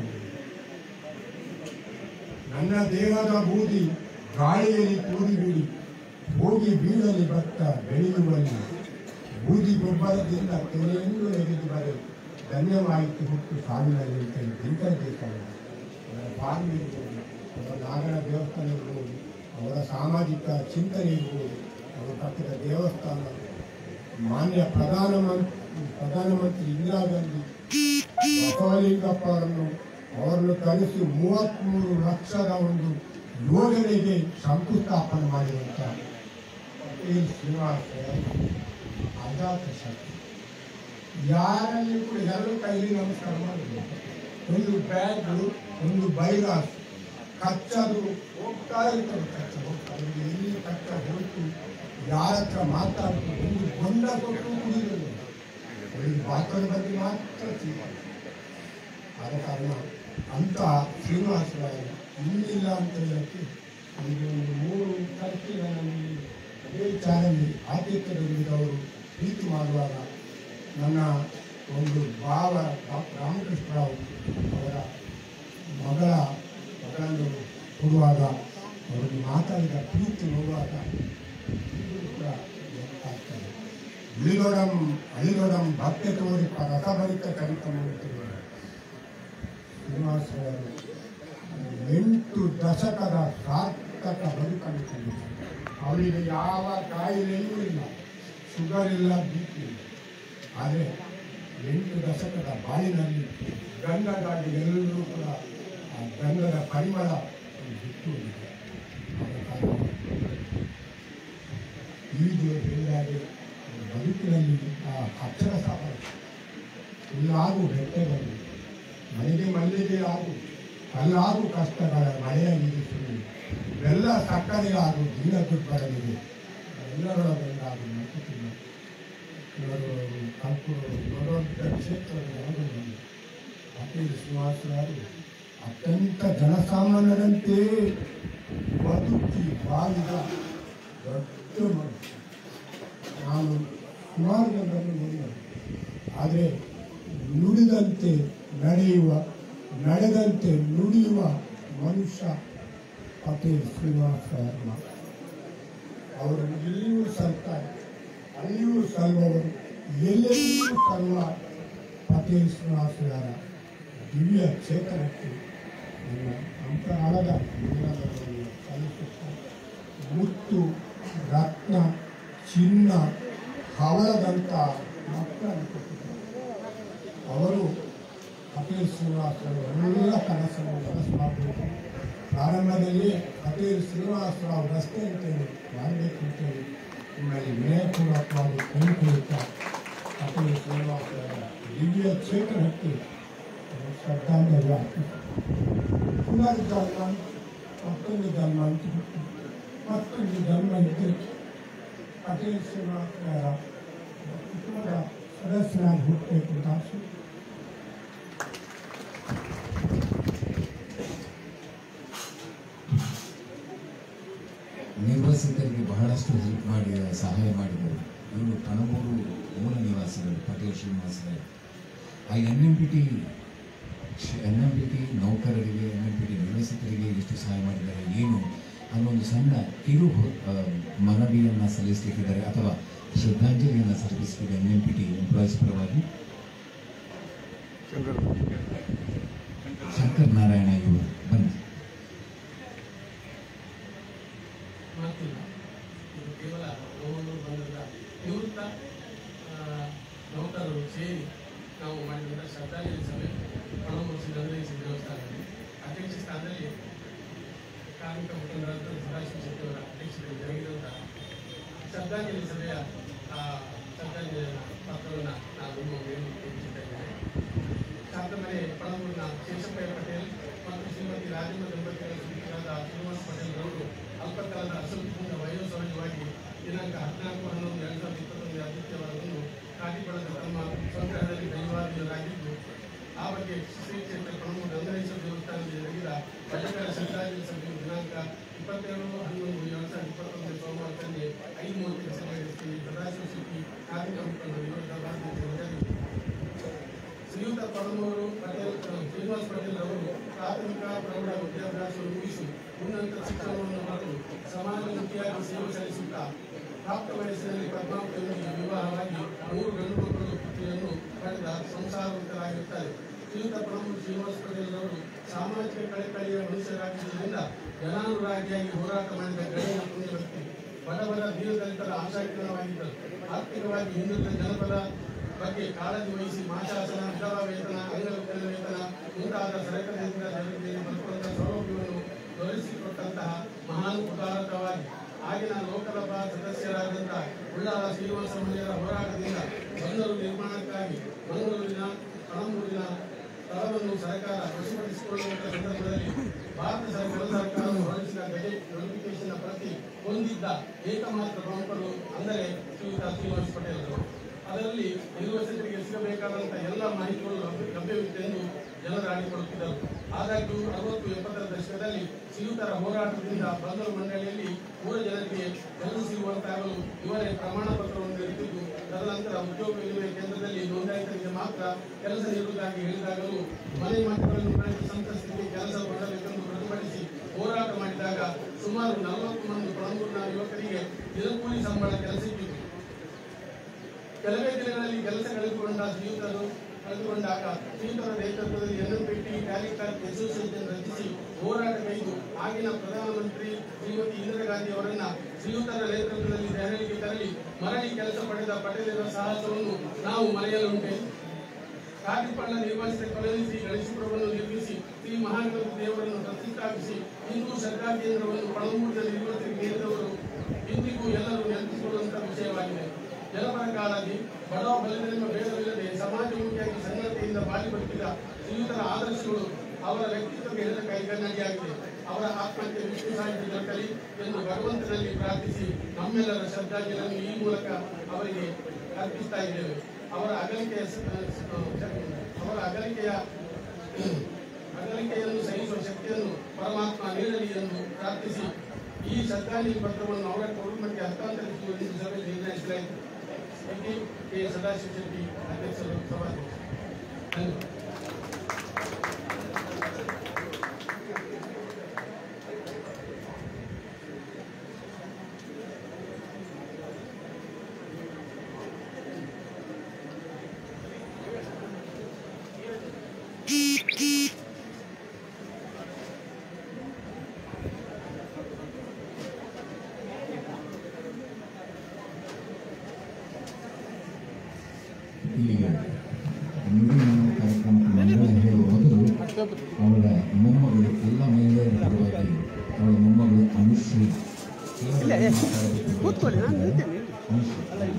ನನ್ನ ದೇಹದ ಬೂದಿ ಗಾಳಿಯಲ್ಲಿ ತೂರಿ ಬಿಡಿ ಹೋಗಿ ಬೀಳಲಿ ಭತ್ತ ಬೆಳೆಯುವಲ್ಲಿ ಬೂದಿ ಗೊಬ್ಬರದಿಂದ ತೆನೆಯನ್ನು ಎಗೆದು ಬರಲಿ ಧನ್ಯವಾಯಿತು ಹುಟ್ಟು ಸಾವಿನಲ್ಲಿ ಅಂತ ವೆಂಕಟೇಶ್ವರ ಅವರ ಫಾರ್ಮ್ ಇರ್ಬೋದು ಅವರ ನಾಗರ ದೇವಸ್ಥಾನ ಇರ್ಬೋದು ಅವರ ಸಾಮಾಜಿಕ ಚಿಂತನೆ ಇರ್ಬೋದು ಅವರು ಕಟ್ಟಿದ ದೇವಸ್ಥಾನ ಮಾನ್ಯ ಪ್ರಧಾನಮಂತ್ರಿ ಪ್ರಧಾನಮಂತ್ರಿ ಇಂದಿರಾ ಗಾಂಧಿ ಬಸವಲಿಂಗಪ್ಪ ಅವರನ್ನು ಅವರನ್ನು ಕರೆಸಿ ಮೂವತ್ತ್ಮೂರು ಲಕ್ಷದ ಒಂದು ಯೋಜನೆಗೆ ಶಂಕುಸ್ಥಾಪನೆ ಮಾಡಿರುವಂಥ ಪಟೇಲ್ ಶ್ರೀನಿವಾಸ ಅಜಾತ ಶಕ್ತಿ ಯಾರಲ್ಲಿ ಕೂಡ ಎರಡು ಕೈಲಿ ನಮಸ್ಕಾರ ಮಾಡಬೇಕು ಒಂದು ಬ್ಯಾಗ್ ಒಂದು ಬೈರಾಸ್ ಕಚ್ಚದು ಹೋಗ್ತಾ ಇರ್ತದೆ ಕಚ್ಚ ಹೋಗ್ತಾ ಇದೆ. ಎಲ್ಲಿ ಕಚ್ಚ ಹೋಯ್ತು ಯಾರ ಹತ್ರ ಮಾತಾಡ್ತು ಒಂದು ಗೊಂಡ ಕೊಟ್ಟು ಕುಡಿಯೋದು ಒಂದು ಬಾಕದ ಬಗ್ಗೆ ಮಾತ್ರ ಚಿಂತೆ ಆದ ಕಾರಣ ಅಂತ ಶ್ರೀನಿವಾಸರಾಯ ಇನ್ನಿಲ್ಲ ಅಂತ ಹೇಳಕ್ಕೆ ಒಂದು ಒಂದು ಮೂರು ಖರ್ಚಿನ ನಮಗೆ ಅದೇ ವಿಚಾರದಲ್ಲಿ ಆತಿಥ್ಯದೊಂದಿಗೆ ಪ್ರೀತಿ ಮಾಡುವಾಗ ನನ್ನ ಒಂದು ಭಾವ ಡಾಕ್ಟರ್ ರಾಮಕೃಷ್ಣರಾವ್ ಅವರ ಮಗಳ ಮಗಳನ್ನು ಕೊಡುವಾಗ ಅವರಿಗೆ ಮಾತಾಡಿದ ಪ್ರೀತಿ ನೋಡುವಾಗ ಈಗಲೂ ಕೂಡ ಗೊತ್ತಾಗ್ತದೆ ಅಳಿದೊಡಂ ಅಳಿದೊಡಂ ಭಕ್ತಿ ತೋರಿ ರಸಭರಿತ ಕವಿತ ಮಾಡುತ್ತಿರುವ ಶ್ರೀನಿವಾಸರಾಯರು ಎಂಟು ದಶಕದ ಸಾರ್ಥಕ ಬದುಕನ್ನು ಕಂಡಿದ್ದಾರೆ ಅವರಿಗೆ ಯಾವ ಕಾಯಿಲೆಯೂ ಇಲ್ಲ ಶುಗರ್ ಇಲ್ಲ ಬಿ ಪಿ ಇಲ್ಲ ಆದರೆ ಎಂಟು ದಶಕದ ಬಾಳಿನಲ್ಲಿ ಗಂಧಗಾಗಿ ಎಲ್ಲರೂ ಕೂಡ ಆ ಗಂಧದ ಪರಿಮಳ ಬಿಟ್ಟು ಹೋಗಿದೆ ಆದ ಕಾರಣ ಈಜು ಹೇಳಿದಾಗೆ ಬದುಕಿನಲ್ಲಿ ಆ ಅಕ್ಷರ ಸಾಪಡ ಇಲ್ಲಾಗು ಬೆಟ್ಟಗಳು ಮನೆಗೆ ಮಲ್ಲಿಗೆ ಆಗು ಕಲ್ಲಾಗು ಕಷ್ಟಗಳ ಮಳೆಯಾಗಿದೆ ಸುಳ್ಳು ಇವೆಲ್ಲ ಸಕ್ಕರೆಯಾಗು ದೀನ ದುರ್ಬಲನಿಗೆ ಎಲ್ಲರೊಳಗೊಂಡಾಗು ಮಂಕುತಿಮ್ಮ ಇವರು ಕಲ್ಪುರು ದೊಡ್ಡ ಕ್ಷೇತ್ರದ ಜನಗಳು ಪಟೇಲ್ ಶ್ರೀನಿವಾಸರಾರು ಅತ್ಯಂತ ಜನಸಾಮಾನ್ಯರಂತೆ ಬದುಕಿ ಬಾಳಿದ ದೊಡ್ಡ ಮನುಷ್ಯ ನಾನು ಸುಮಾರು ಜನರನ್ನು ನೋಡಿದೆ ಆದರೆ ನುಡಿದಂತೆ ನಡೆಯುವ ನಡೆದಂತೆ ನುಡಿಯುವ ಮನುಷ್ಯ ಪಟೇಲ್ ಶ್ರೀನಿವಾಸ ಶರ್ಮ ಅವರು ಇಲ್ಲಿಯೂ ಸಲ್ತಾರೆ ಅಲ್ಲಿಯೂ ಸಲ್ವವರು ಎಲ್ಲೆಲ್ಲಿಯೂ ಸಲ್ವ ಪಟೇಲ್ ಶ್ರೀನಿವಾಸರ ದಿವ್ಯ ಚೇತನಕ್ಕೆ ನನ್ನ ಅಂತರಾಳದ ವಂದನೆಗಳನ್ನು ಸಲ್ಲಿಸುತ್ತಾ ಮುತ್ತು ರತ್ನ ಚಿನ್ನ ಹವಳದಂಥ ಮಕ್ಕಳನ್ನು ಕೊಟ್ಟಿದ್ದಾರೆ ಅವರು ಪಟೇಲ್ ಶ್ರೀನಿವಾಸರಾವ್ ಎಲ್ಲ ಕನಸನ್ನು ನನಸು ಮಾಡಬೇಕು ಪ್ರಾರಂಭದಲ್ಲಿ ಪಟೇಲ್ ಶ್ರೀನಿವಾಸರಾವ್ ರಸ್ತೆ ಅಂತೇಳಿ ಮಾಡಬೇಕು ಅಂತೇಳಿ ನಿಮ್ಮಲ್ಲಿ ವಿನಯಪೂರ್ವಕವಾಗಿ ಕೈಕೊಳ್ಳುತ್ತಾ ಪಟೇಲ್ ಶ್ರೀನಿವಾಸರಾವ್ ದಿವ್ಯ ಚೇತನಕ್ಕೆ ಶ್ರದ್ಧಾಂಜಲಿ ಅರ್ಪಿಸಿ ಪುನರ್ಜನ್ಮ ಮತ್ತೊಂದು ಜನ್ಮ ಅಂತ ಹುಟ್ಟು ಮತ್ತೊಂದು ಜನ್ಮ ಇದ್ದರೆ ಪಟೇಲ್ ಶ್ರೀನಿವಾಸರಾಯರ ಕುಟುಂಬದ ಸದಸ್ಯನಾಗಿ ಹುಟ್ಟಬೇಕು ಅಂತ ಆಸೆ ನಿರ್ವಸಿತರಿಗೆ ಬಹಳಷ್ಟು ಹೆಲ್ಪ್ ಮಾಡಿ ಸಹಾಯ ಮಾಡಿದರು ಇವರು ಕಣಬೂರು ಮೂಲ ನಿವಾಸಿಗಳು ಪಟೇಲ್ ಶ್ರೀನಿವಾಸರಾಯ್ ಆ N M P T N M P T ನೌಕರರಿಗೆ ಎನ್ ಎಂ ಪಿ ಟಿ ನಿರ್ವಸಿತರಿಗೆ ಎಷ್ಟು ಸಹಾಯ ಮಾಡಿದ್ದಾರೆ ಏನು ಅನ್ನೊಂದು ಸಣ್ಣ ಕಿರು ಆ, ಮನವಿಯನ್ನು ಸಲ್ಲಿಸಲಿಕ್ಕಿದ್ದಾರೆ ಅಥವಾ ಶ್ರದ್ಧಾಂಜಲಿಯನ್ನು ಸಲ್ಲಿಸಲಿಕ್ಕೆ N M P T employees ಪರವಾಗಿ ಶಂಕರ್ ನಾರಾಯಣ ಇವರು ಬನ್ನಿ ಮಾತಿಲ್ಲ ಇದು ಕೇವಲ ಬೆಂಗಳೂರು ಬಂಧದ ನಿವೃತ್ತ ಆ, ನೌಕರರು ಸೇರಿ ನಾವು ಮಾಡಿದಂಥ ಶ್ರದ್ಧಾಂಜಲಿ ಸಭೆ ಪಣಮೂರು ಶ್ರೀ ಗಂಗರೇಶ ದೇವಸ್ಥಾನದಲ್ಲಿ ಅಧ್ಯಕ್ಷ ಸ್ಥಾನದಲ್ಲಿ ಕಾರ್ಮಿಕ ಮುಖಂಡರಾದ ಸದಾಶಿವ ಶೆಟ್ಟಿ ಅವರ ಅಧ್ಯಕ್ಷತೆಯಲ್ಲಿ ಜರುಗಿದಂಥ ಶ್ರದ್ಧಾಂಜಲಿ ಸಭೆಯ ಆ, ಶ್ರದ್ಧಾಂಜಲಿ ಪತ್ರವನ್ನು ನಾನು ನಿಮ್ಮ ಮೇಲಿಗೆ ಇಚ್ಛಿಸ್ತಾ ಇದ್ದೇನೆ ಶಾಂತಮನೆ ಪಣಮೂರಿನ ಶೇಷಪ್ಪಯ್ಯ ಪಟೇಲ್ ಮತ್ತು ಶ್ರೀಮತಿ ರಾಜಮ್ಮ ದಂಪತಿಗಳ ಸುದ್ದಿಗಾದ ಶ್ರೀನಿವಾಸ್ ಪಟೇಲ್ ಅವರು ಅಲ್ಪಕಾಲದ ಅಸಂಖ್ಯಾತ ವಯೋಸಹಜವಾಗಿ ದಿನಾಂಕ ಹದಿನಾಲ್ಕು ಹನ್ನೊಂದು ಎರಡು ಸಾವಿರದ ಇಪ್ಪತ್ತೊಂದು ಆದಿತ್ಯವಾರವನ್ನು ಕಾಟಿಪಡದ ತಮ್ಮ ಸ್ವಗ್ರಹದಲ್ಲಿ ದೈವಾಧೀನರಾಗಿದ್ದು ಆ ಬಗ್ಗೆ ಶ್ರೀ ಕ್ಷೇತ್ರ ಪಣಮೂರು ಗಂಗರೇಶ್ವರ ದೇವಸ್ಥಾನದಲ್ಲಿ ನಡೆದ ಬಳ್ಳಕರ ಶ್ರದ್ಧಾಂಜಲಿ ಸಭೆಯು ದಿನಾಂಕ ಇಪ್ಪತ್ತೆರಡು ಹನ್ನೊಂದು ಎರಡು ಸಾವಿರದ ಇಪ್ಪತ್ತೊಂದು ಸೋಮವಾರ ಸಂಜೆ ಐದು ಮೂವತ್ತಕ್ಕೆ ಸಭೆಯಲ್ಲಿ ಸದಾಶಿವ ಶೆಟ್ಟಿ ಕಾರ್ಮಿಕ ಮುಖಂಡರು ಇವರ ಬಾಧ್ಯತೆ ನಡೆದಿದೆ ಶ್ರೀಯುತ ಪರಮೂರು ಪಟೇಲ್ ಶ್ರೀನಿವಾಸ್ ಪಟೇಲ್ ಅವರು ಪ್ರಾಥಮಿಕ ಪ್ರೌಢ ವಿದ್ಯಾಭ್ಯಾಸವನ್ನು ಮುಗಿಸಿ ಉನ್ನತ ಶಿಕ್ಷಣವನ್ನು ಪಡೆದು ಸಮಾಜಮುಖಿಯಾಗಿ ಸೇವೆ ಸಲ್ಲಿಸುತ್ತಾ ಪ್ರಾಪ್ತ ವಯಸ್ಸಿನಲ್ಲಿ ಪದ್ಮಾವತಿಯೊಂದಿಗೆ ವಿವಾಹವಾಗಿ ಮೂರು ಗಂಡು ಮಕ್ಕಳು ಪುತ್ರಿಯನ್ನು ಪಡೆದ ಸಂಸಾರವಂತರಾಗಿರುತ್ತಾರೆ ಶ್ರೀಯುತ ಪ್ರಮುಖ ಶ್ರೀನಿವಾಸ್ ಪಟೇಲ್ ಅವರು ಸಾಮಾಜಿಕ ಕಳಕಳಿಯ ಮನುಷ್ಯರಾಗಿದ್ದರಿಂದ ಜನಾನುರಾಗಿಯಾಗಿ ಹೋರಾಟ ಮಾಡಿದ ಗಣ್ಯ ಪುಣ್ಯ ವ್ಯಕ್ತಿ ಬಡವರ ದೀನದಲಿತರ ಆಶಾಕಿರಣವಾಗಿದ್ದರು ಆರ್ಥಿಕವಾಗಿ ಹಿಂದುಳಿದ ಜನಪದ ಬಗ್ಗೆ ಕಾಳಜಿ ವಹಿಸಿ ಮಾಶಾಸನ ವಿಧವಾ ವೇತನ ಅಂಗವಿಕಲ ವೇತನ ಮುಂತಾದ ಸರ್ಕಾರದಿಂದ ಜನರಿಗೆ ಬದುಕುವಂತಹ ಸೌಲಭ್ಯವನ್ನು ದೊರಕಿಸಿಕೊಟ್ಟಂತಹ ಮಹಾನ್ ಉದಾರಕವಾಗಿ ಆಗಿನ ಲೋಕಸಭಾ ಸದಸ್ಯರಾದಂತಹ ಉಳ್ಳಾಲ ಶ್ರೀನಿವಾಸ ಮನೆಯರ ಹೋರಾಟದಿಂದ ಬಂದರು ನಿರ್ಮಾಣಕ್ಕಾಗಿ ಮಂಗಳೂರಿನ ಪಣಂಬೂರಿನ ಸ್ಥಳವನ್ನು ಸರ್ಕಾರ ವಶಪಡಿಸಿಕೊಳ್ಳುವಂತ ಸಂದರ್ಭದಲ್ಲಿ ಭಾರತ ಸರ್ಕಾರ ಸರ್ಕಾರವು ಹೊರಡಿಸಿದ ಗೆಜೆಟ್ ನೋಟಿಫಿಕೇಶನ್ ಪ್ರತಿ ಹೊಂದಿದ್ದ ಏಕಮಾತ್ರ ಪ್ರಮುಖರು ಅಂದರೆ ಶ್ರೀಯುತ ಶ್ರೀನಿವಾಸ್ ಪಟೇಲ್ ಅವರು ಅದರಲ್ಲಿ ಯುನಿವರ್ಸಿಟಿಗೆ ಸಿಗಬೇಕಾದಂತಹ ಎಲ್ಲ ಮಾಹಿತಿಗಳು ಲಭ್ಯ- ಲಭ್ಯವಿತ್ತು ಎಂದು ಜನರು ಆಡಿಕೊಳ್ಳುತ್ತಿದ್ದರು ಆದಾಗ್ಯೂ ಅರವತ್ತು ಎಪ್ಪತ್ತರ ದಶಕದಲ್ಲಿ ಶ್ರೀಯುತರ ಹೋರಾಟದಿಂದ ಬಂದರು ಮಂಡಳಿಯಲ್ಲಿ ಮೂರು ಜನರಿಗೆ ಕೆಲಸ ಸಿಗುವಂತಾಗಲು ಇವರೇ ಪ್ರಮಾಣ ಪತ್ರವನ್ನು ನೀಡುತ್ತಿದ್ದು ತದನಂತರ ಉದ್ಯೋಗ ವಿನಿಮಯ ಕೇಂದ್ರದಲ್ಲಿ ನೋಂದಾಯಿತರಿಗೆ ಮಾತ್ರ ಕೆಲಸ ನೀಡುವುದಾಗಿ ಹೇಳಿದಾಗಲೂ ಮನೆ ಮಠಗಳನ್ನು ಬೆಳೆದ ಸಂತ್ರಸ್ತರಿಗೆ ಕೆಲಸ ಕೊಡಬೇಕೆಂದು ಪ್ರತಿಭಟಿಸಿ ಹೋರಾಟ ಮಾಡಿದಾಗ ಸುಮಾರು ನಲವತ್ತು ಮಂದಿ ಪಣಂಬೂರಿನ ಯುವಕರಿಗೆ ದಿನಕೂಲಿ ಸಂಬಳ ಕೆಲಸಕ್ಕಿತ್ತು ಕೆಲವೇ ದಿನಗಳಲ್ಲಿ ಕೆಲಸ ಕಳೆದುಕೊಂಡ ಶ್ರೀಯುತರು ಕಳೆದುಕೊಂಡಾಗ ಶ್ರೀಯುತರ ನೇತೃತ್ವದಲ್ಲಿ ಎನ್ಎಂಪಿಟಿ ಕ್ಯಾಲಿಕಟ್ ಅಸೋಸಿಯೇಷನ್ ರಚಿಸಿ ಹೋರಾಟ ಕೈದು ಆಗಿನ ಪ್ರಧಾನಮಂತ್ರಿ ಶ್ರೀಮತಿ ಇಂದಿರಾ ಗಾಂಧಿ ಅವರನ್ನ ಶ್ರೀಯುತರ ನೇತೃತ್ವದಲ್ಲಿ ದೆಹಲಿಗೆ ತರಲಿ ಮರಳಿ ಕೆಲಸ ಪಡೆದ ಪಟೇಲರ ಸಾಹಸವನ್ನು ನಾವು ಮರೆಯಲುಂಟೆ ಕಾಟಿಪಳ್ಳ ನಿರ್ವಹಿಸಿದ ಕೊಲನಿ ಶ್ರೀ ಗಣೇಶಪುರವನ್ನು ನಿರ್ಮಿಸಿ ಶ್ರೀ ಮಹಾಗಣಪತಿ ದೇವರನ್ನು ಪ್ರತಿಷ್ಠಾಪಿಸಿ ಹಿಂದೂ ಸರ್ಕಾರ ಕೇಂದ್ರವನ್ನು ಪಳಮೂರಿನಲ್ಲಿ ನಿರ್ವಹಿಸಿ ನೀಡಿದವರು ಇಂದಿಗೂ ಎಲ್ಲರೂ ನೆನಪಿಸಿಕೊಳ್ಳುವಂತಹ ವಿಷಯವಾಗಿದೆ ಜನಪರ ಕಾಳಜಿ ಬಡವ ಬಲಿದರೆಂಬ ಭೇದವಿಲ್ಲದೆ ಸಮಾಜಮುಖಿಯಾಗಿ ಸನ್ನತೆಯಿಂದ ಬಾಳಿ ಬದುಕಿದ ಶ್ರೀಯುತರ ಆದರ್ಶಗಳು ಅವರ ವ್ಯಕ್ತಿತ್ವಕ್ಕೆ ಎಳೆದ ಕೈಗನ್ನಡಿಯಾಗಿದೆ ಅವರ ಆತ್ಮಕ್ಕೆ ವಿಷ್ಣು ಸಾಹಿತ್ಯ ದೊರಕಲಿ ಎಂದು ಭಗವಂತನಲ್ಲಿ ಪ್ರಾರ್ಥಿಸಿ ನಮ್ಮೆಲ್ಲರ ಶ್ರದ್ಧಾಂಜಲಿಯನ್ನು ಈ ಮೂಲಕ ಅವರಿಗೆ ಅರ್ಪಿಸ್ತಾ ಇದ್ದೇವೆ ಅವರ ಅಗಲಿಕೆಯ ಸ- ಸ- ಅವರ ಅಗಲಿಕೆಯ ಅಗಲಿಕೆಯನ್ನು ಸಹಿಸುವ ಶಕ್ತಿಯನ್ನು ಪರಮಾತ್ಮ ನೀಡಲಿ ಎಂದು ಪ್ರಾರ್ಥಿಸಿ ಈ ಶ್ರದ್ಧಾಂಜಲಿ ಪತ್ರವನ್ನು ಅವರ ಕುಟುಂಬಕ್ಕೆ ಹಸ್ತಾಂತರಿಸುವ ಎಂದು ಸಭೆಯಲ್ಲಿ ನಿರ್ಣಯಿಸಲಾಯಿತು ಶ್ರೀ ಕೆ ಸದಾಶಿವ ಶೆಟ್ಟಿ ಅಧ್ಯಕ್ಷರು ಸಭಾಧ್ಯಕ್ಷರು ಧನ್ಯವಾದ ಇಲ್ಲಿಗೆ ನುಡಿನ ಕಾರ್ಯಕ್ರಮಕ್ಕೆ ಮಂಗಳ ಹೇಳುವ ಮೊದಲು ಅವಳ ಮೊಮ್ಮಗಳು ಎಲ್ಲ ಮಹಿಳೆಯರ ಪರವಾಗಿ ಅವಳ ಮೊಮ್ಮಗಳು ಅನುಶ್ರೀ ಕೂತ್ಕೊಳ್ಳಿ, ನಾನು ನಿಲ್ತೇನೆ. ಅನುಶ್ರೀ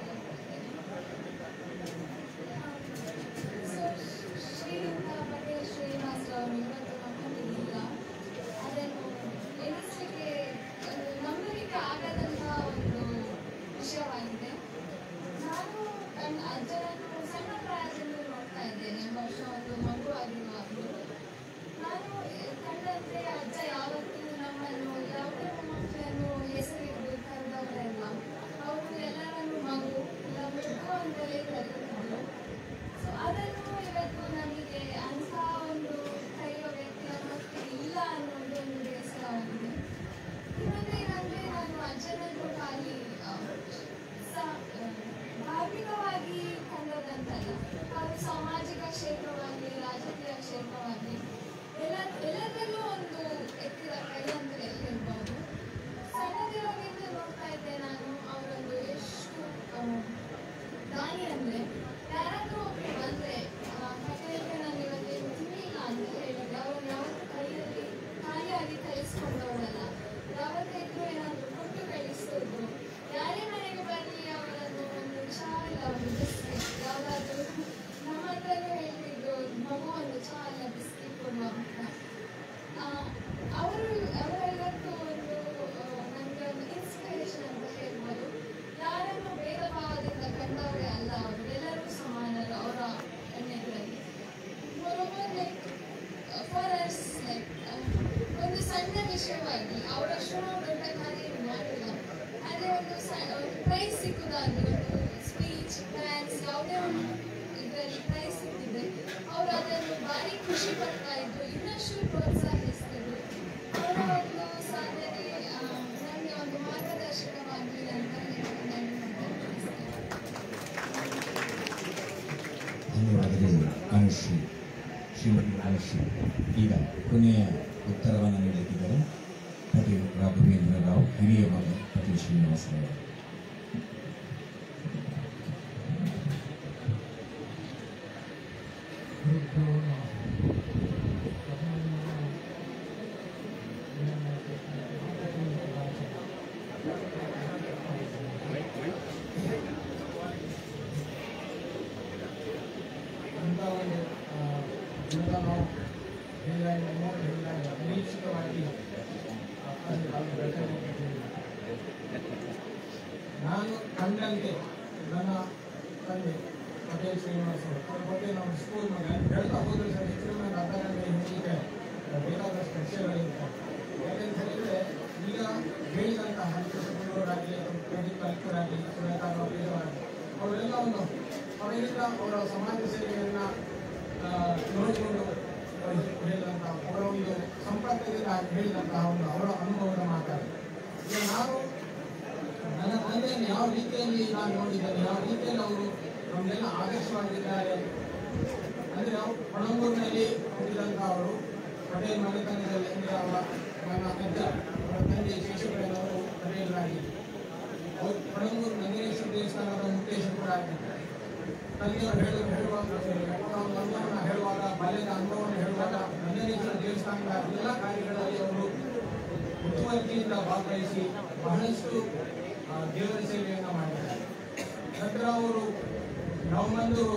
ಶ್ರೀಯುತ ಪಟೇಲ್ ಕ್ಷೇತ್ರವಾಗಲಿ ರಾಜಕೀಯ ಕ್ಷೇತ್ರವಾಗಲಿ ಎಲ್ಲ ಎಲ್ಲದರಲ್ಲೂ ಒಂದು ಎತ್ತಿದ ಕೈ ಅಂತಲೇ ಹೇಳ್ಬೋದು ಸಣ್ಣದಿರುವಾಗಿಂದ ನೋಡ್ತಾ ಇದ್ದೆ ನಾನು ಅವರೊಂದು ಎಷ್ಟು ಆ, ದಾನಿ ಅಂದರೆ ಯಾರಾದರೂ ಒಬ್ಬರು ಬಂದರೆ ಕಟ್ಟಲಿಕ್ಕೆ ನಾನು ಇವತ್ತೇನು ತಿನ್ನಿಲ್ಲ ಅಂತ ಹೇಳಿದ್ರೆ ಅವರು ಯಾವತ್ತೂ ಕೈಯಲ್ಲಿ ಖಾಲಿಯಾಗಿ ಕಳಿಸ್ಕೊಂಡವರಲ್ಲ ಯಾವತ್ತೇ ಇದ್ರು ಏನಾದರೂ ಕೊಟ್ಟು ಕಳಿಸೋದು ಯಾರೇ ಮನೆಗೆ ಬರಲಿ ಅವರನ್ನು ಒಂದು ಚಾ ಇಲ್ಲ ಒಂದು ಬಿಸ್ಕೆಟ್ ಯಾವುದಾದ್ರೂ ನಮ್ಮ ಹತ್ರನೂ ಹೇಳ್ತಿದ್ರು ಮಗು ಒಂದು ಚಾ ಇಲ್ಲ ಬಿಸ್ಕೆಟ್ ಕೊಡುವ ಅಂತ ಆ, ಅವರು ಅವರೆಲ್ಲಕ್ಕೂ ಒಂದು ನನಗೆ ಒಂದು ಇನ್ಸ್ಪಿರೇಷನ್ ಅಂತ ಹೇಳ್ಬೋದು ಯಾರನ್ನು ಭೇದ ಭಾವದಿಂದ ಕಂಡವರೇ ಅಲ್ಲ ಅವರು ಎಲ್ಲರೂ ಸಮಾನರು ಅವರ ಕಣ್ಣೆದುರಲ್ಲಿ ಮೊರೊಮರ್ ಲೈಕ್ ಫಾರ್ ಅಸ್ ಲೈಕ್ ಒಂದು ಸಣ್ಣ ವಿಷಯವಾಗಿ ಅವರಷ್ಟು ದೊಡ್ಡ ಕಾರ್ಯ ಮಾಡಿಲ್ಲ ಆದರೆ ಒಂದು ಒಂದು ಪ್ರೈಸ್ ಸಿಕ್ಕುದಾಗಲಿ ಒಂದು ಸ್ಪೀಚ್ ಡ್ಯಾನ್ಸ್ ಯಾವುದೇ ಒಂದು ಇದರಲ್ಲಿ ಪ್ರೈಸ್ ಸಿಕ್ಕಿದೆ ಅವರು ಅದನ್ನು ಭಾರಿ ಖುಷಿ ಪಡ್ತಾ ಇದ್ರು ಇನ್ನಷ್ಟು ಪ್ರೋತ್ಸಾಹಿಸ್ತಿದ್ರು ಅವರ ಒಂದು ಸಾಧನೆ ಆ, ನನಗೆ ಒಂದು ಮಾರ್ಗದರ್ಶಕವಾಗಲಿ ಅಂತ ಹೇಳಿ ನಾನು ಬಯಸ್ತೇನೆ. ಧನ್ಯವಾದಗಳು ಅನುಶ್ರೀ ಶ್ರೀಮತಿ ಅನುಶ್ರೀ ಈಗ ಕೊನೆಯ ಉತ್ತರವನ್ನು ನೀಡುತ್ತಿದ್ದಾರೆ ಪಟೇಲ್ ರಾಘವೇಂದ್ರ ರಾವ್ ಹಿರಿಯ ಮಗ ಪಟೇಲ್ ಶ್ರೀನಿವಾಸರಾವ್ ಅಂತ ಒಂದು ಆ, ಜೀವನ ನಾವು ಹೇಳಿದಾಗ ಮೂರು ಹೇಳಿದಾಗ ನಿರೀಕ್ಷಿತವಾಗಿ ಆ, ಅದು ಅದು ಬೆಳವಣಿಗೆ ನಾನು ಕಂಡಂತೆ ನನ್ನ ತಂದೆ ಪಟೇಲ್ ಶ್ರೀನಿವಾಸ್ ಅವರು ಅವ್ರ ಬಗ್ಗೆ ನಾವು ಸ್ಕೂಲ್ ಮಗ ಹೇಳ್ತಾ ಹೋದ್ರೆ ಸರ್ ಹೆಚ್ಚಿನ ಮೇಲೆ ಅರ್ಧ ಗಂಟೆ ಹೇಳಲಿಕ್ಕೆ ಬೇಕಾದಷ್ಟು ವಿಷಯಗಳಿರ್ತವೆ ಯಾಕೆಂತ ಹೇಳಿದ್ರೆ ಈಗ ಹೇಳಿದಂತಹ ಹಂತರಾಗಲಿ ಪ್ರದೀಪ್ ಕಲ್ಕರಾಗಲಿ ಸುರೇಖಾರಾವ್ ಬೇರೆಯವರಾಗಲಿ ಅವರೆಲ್ಲ ಒಂದು ಅವರಿಂದ ಅವರ ಸಮಾಜ ಸೇವೆಯನ್ನ ಆ, ನೋಡಿಕೊಂಡು ಅವರು ಹೇಳಿದಂತಹ ಅವರ ಒಂದು ಸಂಪರ್ಕದಿಂದ ಹೇಳಿದಂತಹ ಒಂದು ಅವರ ಅನುಭವದ ಮಾತಾಡಿ ಈಗ ನಾನು ನನ್ನ ತಂದೆಯನ್ನು ಯಾವ ರೀತಿಯಲ್ಲಿ ನಾನು ನೋಡಿದ್ದೇನೆ ಯಾವ ರೀತಿಯಲ್ಲಿ ಅವರು ನಮಗೆಲ್ಲ ಆದರ್ಶವಾಗಿದ್ದಾರೆ ಅಂದರೆ ಅವರು ಪಣಂಬೂರಿನಲ್ಲಿ ಹುಟ್ಟಿದಂಥ ಅವರು ಪಟೇಲ್ ಮನೆತನದಲ್ಲಿ ಅಂದರೆ ಅವರ ನನ್ನ ಅಜ್ಜ ಅವರ ತಂದೆ ಶೇಷಪ್ಪನವರು ಪಟೇಲರಾಗಿದ್ದರು ಅವರು ಪಣಂಬೂರು ನಂದಿನೇಶ್ವರ ದೇವಸ್ಥಾನದ ಮುಖ್ಯೇಶ್ವರ ಕೂಡ ಆಗಿದ್ದಾರೆ ತಂದೆಯವರು ಹೇಳು ಹೇಳುವಾಗ ಅವರ ಒಂದು ಅನುಭವವನ್ನು ಹೇಳುವಾಗ ಬಾಲ್ಯದ ಅನುಭವವನ್ನು ಹೇಳುವಾಗ ನಂದಿನೇಶ್ವರ ದೇವಸ್ಥಾನದ ಎಲ್ಲ ಕಾರ್ಯಗಳಲ್ಲಿ ಅವರು ಮುತುವರ್ಜಿಯಿಂದ ಭಾಗವಹಿಸಿ ಬಹಳಷ್ಟು ಆ, ದೇವರ ಸೇವೆಯನ್ನು ಮಾಡಿದ್ದಾರೆ ನಂತರ ಅವರು ನವಮಂದೂರು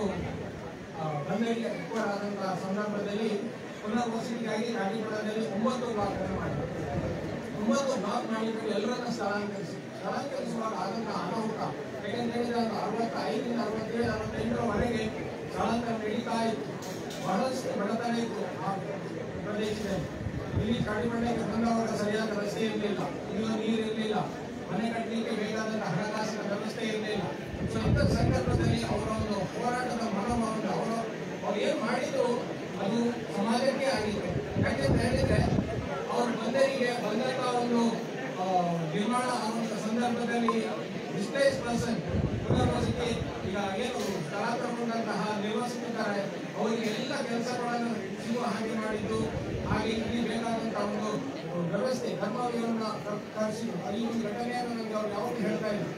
ಬಂದರಿಗೆ ಆದಂತಹ ಸಂದರ್ಭದಲ್ಲಿ ಪುನರ್ವಸತಿಗಾಗಿ ಕಾಟಿಪುರದಲ್ಲಿ ಒಂಬತ್ತು ಬ್ಲಾಕ್ಗಳನ್ನು ಮಾಡಿದ್ದಾರೆ ಒಂಬತ್ತು ಬ್ಲಾಕ್ ಮಾಡಿಕೊಂಡು ಎಲ್ಲರನ್ನ ಸ್ಥಳಾಂತರಿಸಿ ಸ್ಥಳಾಂತರಿಸುವಾಗ ಆದಂತಹ ಅನಾಹುತ ಯಾಕೆಂತ ಹೇಳಿದ್ರೆ ಒಂದು ಅರವತ್ತೈದರಿಂದ ಅರವತ್ತೇಳು ಅರವತ್ತೆಂಟರವರೆಗೆ ಸ್ಥಳಾಂತರ ನಡೀತಾ ಇತ್ತು ಬಹಳಷ್ಟು ಬಡತನ ಇತ್ತು ಆ ಪ್ರದೇಶದಲ್ಲಿ ಇಲ್ಲಿ ಕಾಡಿಮಣ್ಣಕ್ಕೆ ಬಂದವಾಗ ಸರಿಯಾದ ರಸ್ತೆ ಇರಲಿಲ್ಲ ಕುಡಿಯುವ ನೀರು ಇರಲಿಲ್ಲ ಮನೆ ಕಟ್ಟಲಿಕ್ಕೆ ಬೇಕಾದಂತಹ ಹಣಕಾಸಿನ ವ್ಯವಸ್ಥೆ ಇರಲಿಲ್ಲ ಸೊ ಇಂಥ ಸಂದರ್ಭದಲ್ಲಿ ಅವರ ಒಂದು ಹೋರಾಟದ ಮನೋಭಾವನೆ ಅವರು ಅವ್ರು ಏನ್ ಮಾಡಿದ್ರು ಅದು ಸಮಾಜಕ್ಕೆ ಆಗಿತ್ತು ಯಾಕೆಂತ ಹೇಳಿದ್ರೆ ಅವ್ರು ಬಂದರಿಗೆ ಬಂದಂತ ಒಂದು ಆ, ನಿರ್ಮಾಣ ಆಗುವಂತ ಸಂದರ್ಭದಲ್ಲಿ ಡಿಸ್ಪ್ಲೇಸ್ ಪರ್ಸನ್ ಪುನರ್ವಸತಿ ಈಗ ಏನು ಸ್ಥಳಾಂತರಗೊಂಡಂತಹ ನಿರ್ವಸಿತಿದ್ದಾರೆ ಅವರಿಗೆ ಎಲ್ಲ ಕೆಲಸಗಳನ್ನು ಸಿಗುವ ಹಾಗೆ ಮಾಡಿದ್ದು ಹಾಗೆ ಇಲ್ಲಿ ಬೇಕಾದಂತಹ ಒಂದು ವ್ಯವಸ್ಥೆ ಧರ್ಮವನ್ನು ತರಿಸಿದ್ರು ಈ ಒಂದು ಘಟನೆಯನ್ನು ನನಗೆ ಅವ್ರು ಯಾವಾಗ ಹೇಳ್ತಾ ಇದ್ರು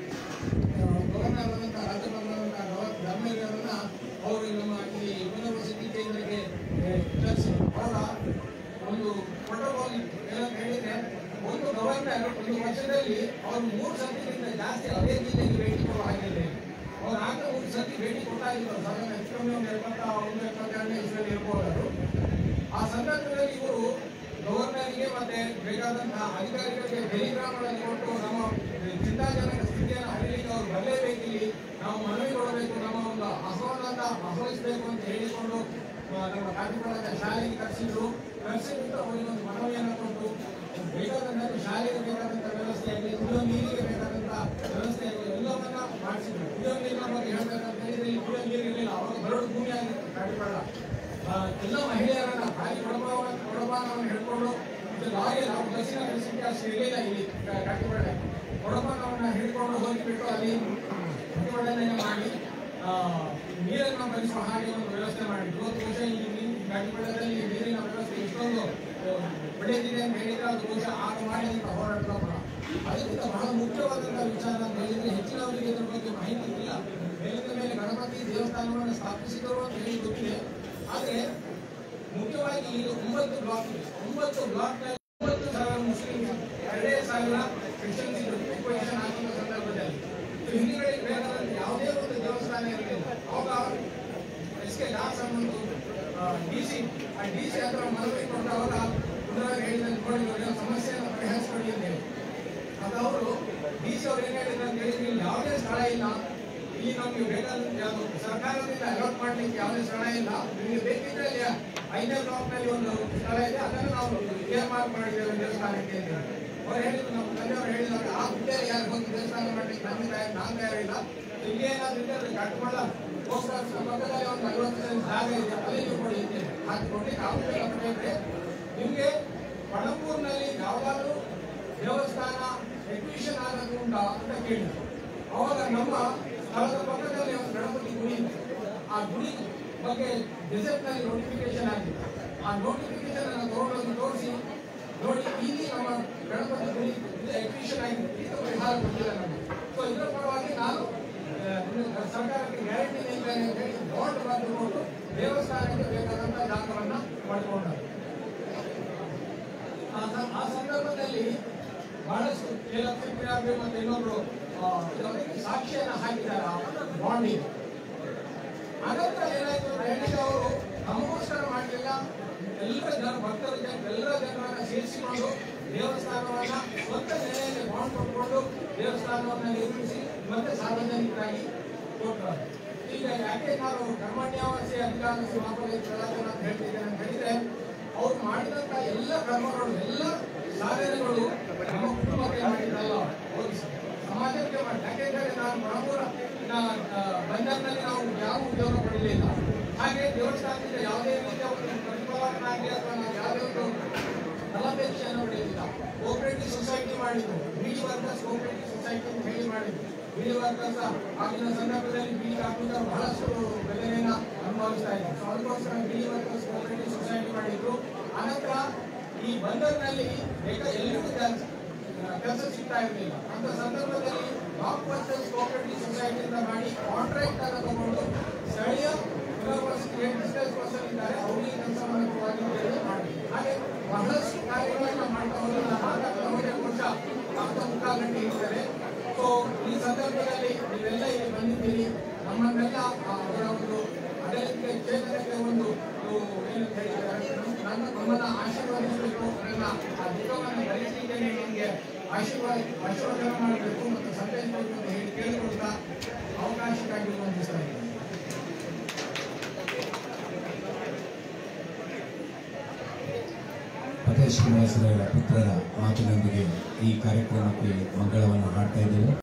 ಗವರ್ನರ್ ಆದಂತಹ ರಾಜ್ಯ ಗವರ್ನರ್ ಧರ್ಮವರನ್ನ ಅವರು ನಮ್ಮ ಈ ಪುನರ್ವಸತಿ ಕೇಂದ್ರಕ್ಕೆ ತರಿಸಿದ್ರು ಅವರ ಒಂದು ಪ್ರೋಟೋಕಾಲ್ ಏನಂತ ಹೇಳಿದ್ರೆ ಒಂದು ಗವರ್ನರ್ ಒಂದು ವರ್ಷದಲ್ಲಿ ಅವರು ಮೂರು ಸರ್ತಿಗಿಂತ ಜಾಸ್ತಿ ಅದೇ ಜಿಲ್ಲೆಗೆ ಭೇಟಿ ಕೊಡುವ ಹಾಗಿಲ್ಲ ಅವ್ರು ಆಗ ಮೂರು ಸರ್ತಿ ಭೇಟಿ ಕೊಡ್ತಾ ಇದ್ರು ಸಾಧಾರಣ ಹೆಚ್ಚು ಕಮ್ಮಿ ಒಂದು ಎಪ್ಪತ್ತ ಒಂದು ಎಪ್ಪತ್ತೆರಡನೇ ಇಸ್ರಲ್ಲಿ ಇರ್ಬೋದು ಅವರು. ಆ ಸಂದರ್ಭದಲ್ಲಿ ಇವರು ಗವರ್ನರ್ಗೆ ಮತ್ತೆ ಬೇಕಾದಂತಹ ಅಧಿಕಾರಿಗಳಿಗೆ ಟೆಲಿಗ್ರಾಮ್ಗಳನ್ನು ಕೊಟ್ಟು ನಮ್ಮ ಚಿಂತಾಜನಕ ಸ್ಥಿತಿಯನ್ನು ಅರಿಲಿಕ್ಕೆ ಅವರು ಬರಲೇಬೇಕಿಲ್ಲಿ ನಾವು ಮನವಿ ಕೊಡಬೇಕು ನಮ್ಮ ಒಂದು ಅಸಮಾಧಾನ ಅಸಹಿಸಬೇಕು ಅಂತ ಹೇಳಿಕೊಂಡು ಆ, ನಮ್ಮ ಕಾಟಿಪಡದ ಶಾಲೆಗೆ ಕರೆಸಿದ್ರು ಕರೆಸಿಬಿಟ್ಟು ಅವರಿಗೆ ಒಂದು ಮನವಿಯನ್ನು ಕೊಟ್ಟು ಬೇಕಾದಂತಹ ಶಾಲೆಗೆ ಬೇಕಾದಂತ ವ್ಯವಸ್ಥೆ ಆಗಲಿ ಕುಡಿಯೋ ನೀರಿಗೆ ಬೇಕಾದಂತ ವ್ಯವಸ್ಥೆ ಆಗಲಿ ಎಲ್ಲವನ್ನ ಮಾಡಿಸಿದ್ರು ಕುಡಿಯೋ ನೀರಿನ ಬಗ್ಗೆ ಹೇಳ್ಬೇಕಂತ ಹೇಳಿದ್ರೆ ಇಲ್ಲಿ ಕುಡಿಯೋ ನೀರು ಇರಲಿಲ್ಲ ಅವಾಗ ಬರಡು ಭೂಮಿ ಆಗಿತ್ತು ಕಾಟಿಪಡ ಆ, ಎಲ್ಲ ಮಹಿಳೆಯರನ್ನ ಖಾಲಿ ಕೊಡಬಾರವನ್ನು ಕೊಡಬಾರವನ್ನು ಹಿಡ್ಕೊಂಡು ಇದು ಲಾರಿ ನಾವು ಬಸ್ಸಿನ ಕಳಿಸಿಕ್ಕೆ ಅಷ್ಟು ಇರಲಿಲ್ಲ ಇಲ್ಲಿ ಕಾಟಿಪಡೆ ಕೊಡಬಾರವನ್ನ ಹಿಡ್ಕೊಂಡು ಹೋಗಿಬಿಟ್ಟು ಅಲ್ಲಿ ಪ್ರತಿಭಟನೆ ಮಾಡಿ ಆ, ನೀರನ್ನು ಬಳಸುವ ಹಾಗೆ ಒಂದು ವ್ಯವಸ್ಥೆ ಮಾಡಿದ್ರು ಇವತ್ತು ಬಹುಶಃ ಈ ನೀರು ಗಡಿಬಿಡದಲ್ಲಿ ನೀರಿನ ವ್ಯವಸ್ಥೆ ಇಷ್ಟೊಂದು ಬೆಳೆದಿದೆ ಅಂತ ಹೇಳಿದ್ರೆ ಅದು ಬಹುಶಃ ಆಗ ಮಾಡಿದಂತ ಹೋರಾಟದ ಫಲ ಅದಕ್ಕಿಂತ ಬಹಳ ಮುಖ್ಯವಾದಂತಹ ವಿಚಾರ ಅಂತ ಹೇಳಿದ್ರೆ ಹೆಚ್ಚಿನವರಿಗೆ ಇದ್ರ ಬಗ್ಗೆ ಮಾಹಿತಿ ಇಲ್ಲ ಮೇಲಿಂದ ಮೇಲೆ ಗಣಪತಿ ದೇವಸ್ಥಾನವನ್ನು ಸ್ಥಾಪಿಸಿದರು ಅಂತ ಹೇಳಿ ಗೊತ್ತಿದೆ ಆದ್ರೆ ಮುಖ್ಯವಾಗಿ ಇದು ಒಂಬತ್ತು ಬ್ಲಾಕ್ ಇದೆ ಒಂಬತ್ತು ಬ್ಲಾಕ್ನಲ್ಲಿ ಒಂಬತ್ತು ಸಾವಿರ ಮುಸ್ಲಿಂ ಎರಡೇ ಸಾವಿರ ಕ್ರಿಶ್ಚಿಯನ್ಸ್ ಇದ್ರು ಎಕ್ವೇಷನ್ ಹಾಕಿದ ಸಂದರ್ಭದಲ್ಲಿ ಇದು ಹಿಂದಿಗಡೆ ಬೇಕಾದಂತೆ ಯಾವುದೇ ಒಂದು ದೇವಸ್ಥಾನ ಇರಲಿಲ್ಲ ಅವಾಗ ಎಸ್ ಕೆ ದಾಸ್ ಅನ್ನೊಂದು ಡಿ ಸಿ ಆ ಡಿ ಸಿ ಹತ್ರ ಮನವಿ ಕೊಟ್ಟವಾಗ ಪುನಃ ಹೇಳಿದಂತೆ ನೋಡಿ ಇವ್ರ ಸಮಸ್ಯೆಯನ್ನು ಪರಿಹರಿಸಿಕೊಳ್ಳಿ ಅಂತ ಹೇಳಿ ಅದು ಅವರು ಡಿ ಸಿ ಅವ್ರು ಏನ್ ಹೇಳಿದ್ರು ಅಂತ ಹೇಳಿದ್ರೆ ಇಲ್ಲಿ ಯಾವುದೇ ಸ್ಥಳ ಇಲ್ಲ ಇಲ್ಲಿ ನಮ್ಗೆ ಬೇಕಾದ ಯಾವ್ದು ಸರ್ಕಾರದಿಂದ ಅಲಾಟ್ ಮಾಡ್ಲಿಕ್ಕೆ ಯಾವುದೇ ಸ್ಥಳ ಇಲ್ಲ ನಿಮಗೆ ಬೇಕಿದ್ರೆ ಇಲ್ಲಿ ಐದನೇ ಬ್ಲಾಕ್ ನಲ್ಲಿ ಒಂದು ಸ್ಥಳ ಇದೆ ಅದನ್ನು ನಾವು ಏರ್ ಮಾರ್ಕ್ ಮಾಡಿದ್ದೇವೆ ದೇವಸ್ಥಾನಕ್ಕೆ ಅಂತ ಹೇಳಿ. ಅವ್ರು ಹೇಳಿದ್ರು ನಮ್ಮ ತಂದೆಯವರು ಹೇಳಿದಾಗ ಆ ಹುದ್ದೆಯಲ್ಲಿ ಯಾರು ಬಂದು ದೇವಸ್ಥಾನ ಮಾಡ್ಲಿಕ್ಕೆ ನಮ್ಗೆ ತಯಾರು ನಾನು ತಯಾರಿಲ್ಲ ಇಲ್ಲಿ ಏನಾದ್ರು ಇದ್ರೆ ಅದು ಕಟ್ಮಾಡ ಪೋಸ್ಟ್ ಆಫೀಸ್ ಪಕ್ಕದಲ್ಲಿ ಒಂದು ನಲವತ್ತು ಸೆಂಟ್ ಜಾಗ ಇದೆ ಅಲ್ಲಿ ನೀವು ಕೊಡಿ ಅಂತ ಹೇಳಿ. ಹಾಗೆ ಕೊಡ್ಲಿಕ್ಕೆ ಆಗುದಿಲ್ಲ ಅಂತ ಹೇಳಿದ್ರೆ ನಿಮ್ಗೆ ಪಣಂಬೂರ್ನಲ್ಲಿ ಯಾವ್ದಾದ್ರು ದೇವಸ್ಥಾನ ಎಕ್ವಿಷನ್ ಆಗೋದು ಉಂಟಾ ಅಂತ ಕೇಳಿದ್ರು ಅವಾಗ ನಮ್ಮ ಸ್ಥಳದ ಪಕ್ಕದಲ್ಲಿ ಒಂದು ಗಣಪತಿ ಗುಡಿ ಇದೆ ಆ ಗುಡಿ ಬಗ್ಗೆ ಗೆಜೆಟ್ ನಲ್ಲಿ ನೋಟಿಫಿಕೇಶನ್ ಆಗಿದೆ ಆ ನೋಟಿಫಿಕೇಶನ್ ಅನ್ನು ತಗೊಂಡೋಗಿ ತೋರಿಸಿ ನೋಡಿ ಇಲ್ಲಿ ನಮ್ಮ ಗಣಪತಿ ಗುಡಿ ಎಕ್ವಿಷನ್ ಆಗಿದೆ ಇದು ಪರಿಹಾರ ಕೊಟ್ಟಿಲ್ಲ ನಮಗೆ ಸೊ ಇದರ ಪರವಾಗಿ ನಾನು ಆ, ನಿಮ್ಗೆ ಸರ್ಕಾರಕ್ಕೆ ಗ್ಯಾರಂಟಿ ನೀಡ್ತೇನೆ ಅಂತ ಹೇಳಿ ಬಾಂಡ್ ಬರೆದು ಕೊಟ್ಟು ದೇವಸ್ಥಾನಕ್ಕೆ ಬೇಕಾದಂತ ಜಾಗವನ್ನ ಮಾಡಿಕೊಂಡರು ಆ ಸ- ಆ ಸಂದರ್ಭದಲ್ಲಿ ಬಹಳಷ್ಟು ಕೇಳಕ್ಕಿರಾಗ್ರೆ ಮತ್ತೆ ಇನ್ನೊಬ್ರು ಆ, ಇದಕ್ಕೆ ಸಾಕ್ಷಿಯನ್ನ ಹಾಕಿದ್ದಾರೆ ಆ ಬಾಂಡಿಗೆ ಅನಂತರ ಏನಾಯ್ತು ಅಂತ ಹೇಳಿದ್ರೆ ಅವರು ನಮಗೋಸ್ಕರ ಮಾಡಲಿಲ್ಲ ಎಲ್ಲ ಜನ ಭಕ್ತರ ಜನ ಎಲ್ಲ ಜನರನ್ನ ಸೇರಿಸಿಕೊಂಡು ದೇವಸ್ಥಾನವನ್ನ ಸ್ವಂತ ನೆಲೆಯಲ್ಲಿ ಬಾಂಡ್ ಕೊಟ್ಕೊಂಡು ದೇವಸ್ಥಾನವನ್ನ ನಿರ್ಮಿಸಿ ಮತ್ತೆ ಸಾರ್ವಜನಿಕರಾಗಿ ಕೊಟ್ಟರು ಈಗ ಯಾಕೆ ನಾನು ಕರ್ಮಣ್ಯಾವಾಸಿ ಅಧಿಕಾರ ಸಮಾಪನೆ ಪ್ರಲಾಪನ ಅಂತ ಹೇಳ್ತಿದ್ದೇನೆ ಅಂತ ಹೇಳಿದ್ರೆ ಅವ್ರು ಮಾಡಿದಂತ ಎಲ್ಲ ಕರ್ಮಗಳು ಎಲ್ಲ ಸಾಧನೆಗಳು ನಮ್ಮ ಕುಟುಂಬಕ್ಕೆ ಮಾಡಿದ್ದಲ್ಲ ಅವ್ರು ಸಮಾಜಕ್ಕೆ ಮಾಡಿ ಯಾಕೆಂದ್ರೆ ನಾನು ಮಹಾಪುರ ಬಂದರ್ನಲ್ಲಿ ನಾವು ಯಾವ ಉದ್ಯೋಗ ಪಡಲಿಲ್ಲ ಹಾಗೆ ದೇವಸ್ಥಾನದಿಂದ ಯಾವುದೇ ರೀತಿಯ ಒಂದು ಪ್ರತಿಫಲವನ್ನಾಗಲಿ ಅಥವಾ ನಾವು ಯಾವುದೇ ಒಂದು ಫಲಾಪೇಕ್ಷೆಯನ್ನು ಪಡೆಯಲಿಲ್ಲ ಕೋಪರೇಟಿವ್ ಸೊಸೈಟಿ ಮಾಡಿದ್ದು ಬೀಡಿ ವರ್ಕರ್ಸ್ ಕೋಪರೇಟಿವ್ ಸೊಸೈಟಿ ಅಂತ ಹೇಳಿ ಮಾಡಿದ್ದು ಬೀಡಿ ವರ್ಕರ್ಸ್ ಆಗಿನ ಸಂದರ್ಭದಲ್ಲಿ ಬೀಡಿ ಕಾರ್ಮಿಕರು ಬಹಳಷ್ಟು ಬೆಲೆಯನ್ನ ಅನುಭವಿಸ್ತಾ ಇದ್ರು ಸೊ ಅದಕ್ಕೋಸ್ಕರ ಬೀಡಿ ವರ್ಕರ್ಸ್ ಕೋಪರೇಟಿವ್ ಸೊಸೈಟಿ ಮಾಡಿದ್ರು ಅನಂತರ ಈ ಬಂದರ್ನಲ್ಲಿ ಬೇಗ ಎಲ್ರಿಗೂ ಕೆಲಸ ಕೆಲಸ ಸಿಗ್ತಾ ಇರಲಿಲ್ಲ ಅಂತ ಸಂದರ್ಭದಲ್ಲಿ ಬ್ಲಾಕ್ ವರ್ಕರ್ಸ್ ಕೋಪರೇಟಿವ್ ಸೊಸೈಟಿಯಿಂದ ಮಾಡಿ ಕಾಂಟ್ರಾಕ್ಟ್ ಅನ್ನು ತಗೊಂಡು ಸ್ಥಳೀಯ ಪುನರ್ವಸತಿ ಬಿಸ್ನೆಸ್ ಪರ್ಸನ್ ಇದ್ದಾರೆ ಅವರಿಗೆ ಕೆಲಸವನ್ನು ಕೊಡುವಾಗಿ ಅಂತೇಳಿ ಮಾಡಿ ಹಾಗೆ ಬಹಳಷ್ಟು ಕಾರ್ಯಗಳನ್ನ ಮಾಡ್ತಾ ಹೋದ್ರೆ ನಮ್ಮ ನಮಗೆ ವರ್ಷ ಹತ್ತು ಮುಕ್ಕಾಲು ಗಂಟೆ ಇರ್ತಾರೆ ಸೊ ಈ ಸಂದರ್ಭದಲ್ಲಿ ನೀವೆಲ್ಲ ಇಲ್ಲಿ ಬಂದಿದ್ದೀರಿ ನಮ್ಮನ್ನೆಲ್ಲ ಆ ಅವರ ಒಂದು ಅದೇ ರೀತಿಯ ಚೇತನಕ್ಕೆ ಒಂದು ಇದು ಏನಂತ ಹೇಳಿದ್ದಾರೆ ನನ್ನ ನಮ್ಮನ್ನ ಆಶೀರ್ವದಿಸಬೇಕು ನನ್ನ ಆ ದುಃಖವನ್ನು ಭರಿಸಲಿಕ್ಕೆ ನೀವು ನಮಗೆ ಆಶೀರ್ವಾದ ಆಶೀರ್ವಾದ ಮಾಡಬೇಕು ಮತ್ತು ಸಂತೈಸಬೇಕು ಅಂತ ಹೇಳಿ ಕೇಳಿಕೊಳ್ತಾ ಅವಕಾಶಕ್ಕಾಗಿ ವಂದಿಸ್ತಾ ಇದ್ದೀನಿ ಪಟೇಲ್ ಶ್ರೀನಿವಾಸರ ಪುತ್ರರ ಮಾತಿನೊಂದಿಗೆ ಈ ಕಾರ್ಯಕ್ರಮಕ್ಕೆ ಮಂಗಳವನ್ನು ಹಾಡ್ತಾ ಇದ್ದೇವೆ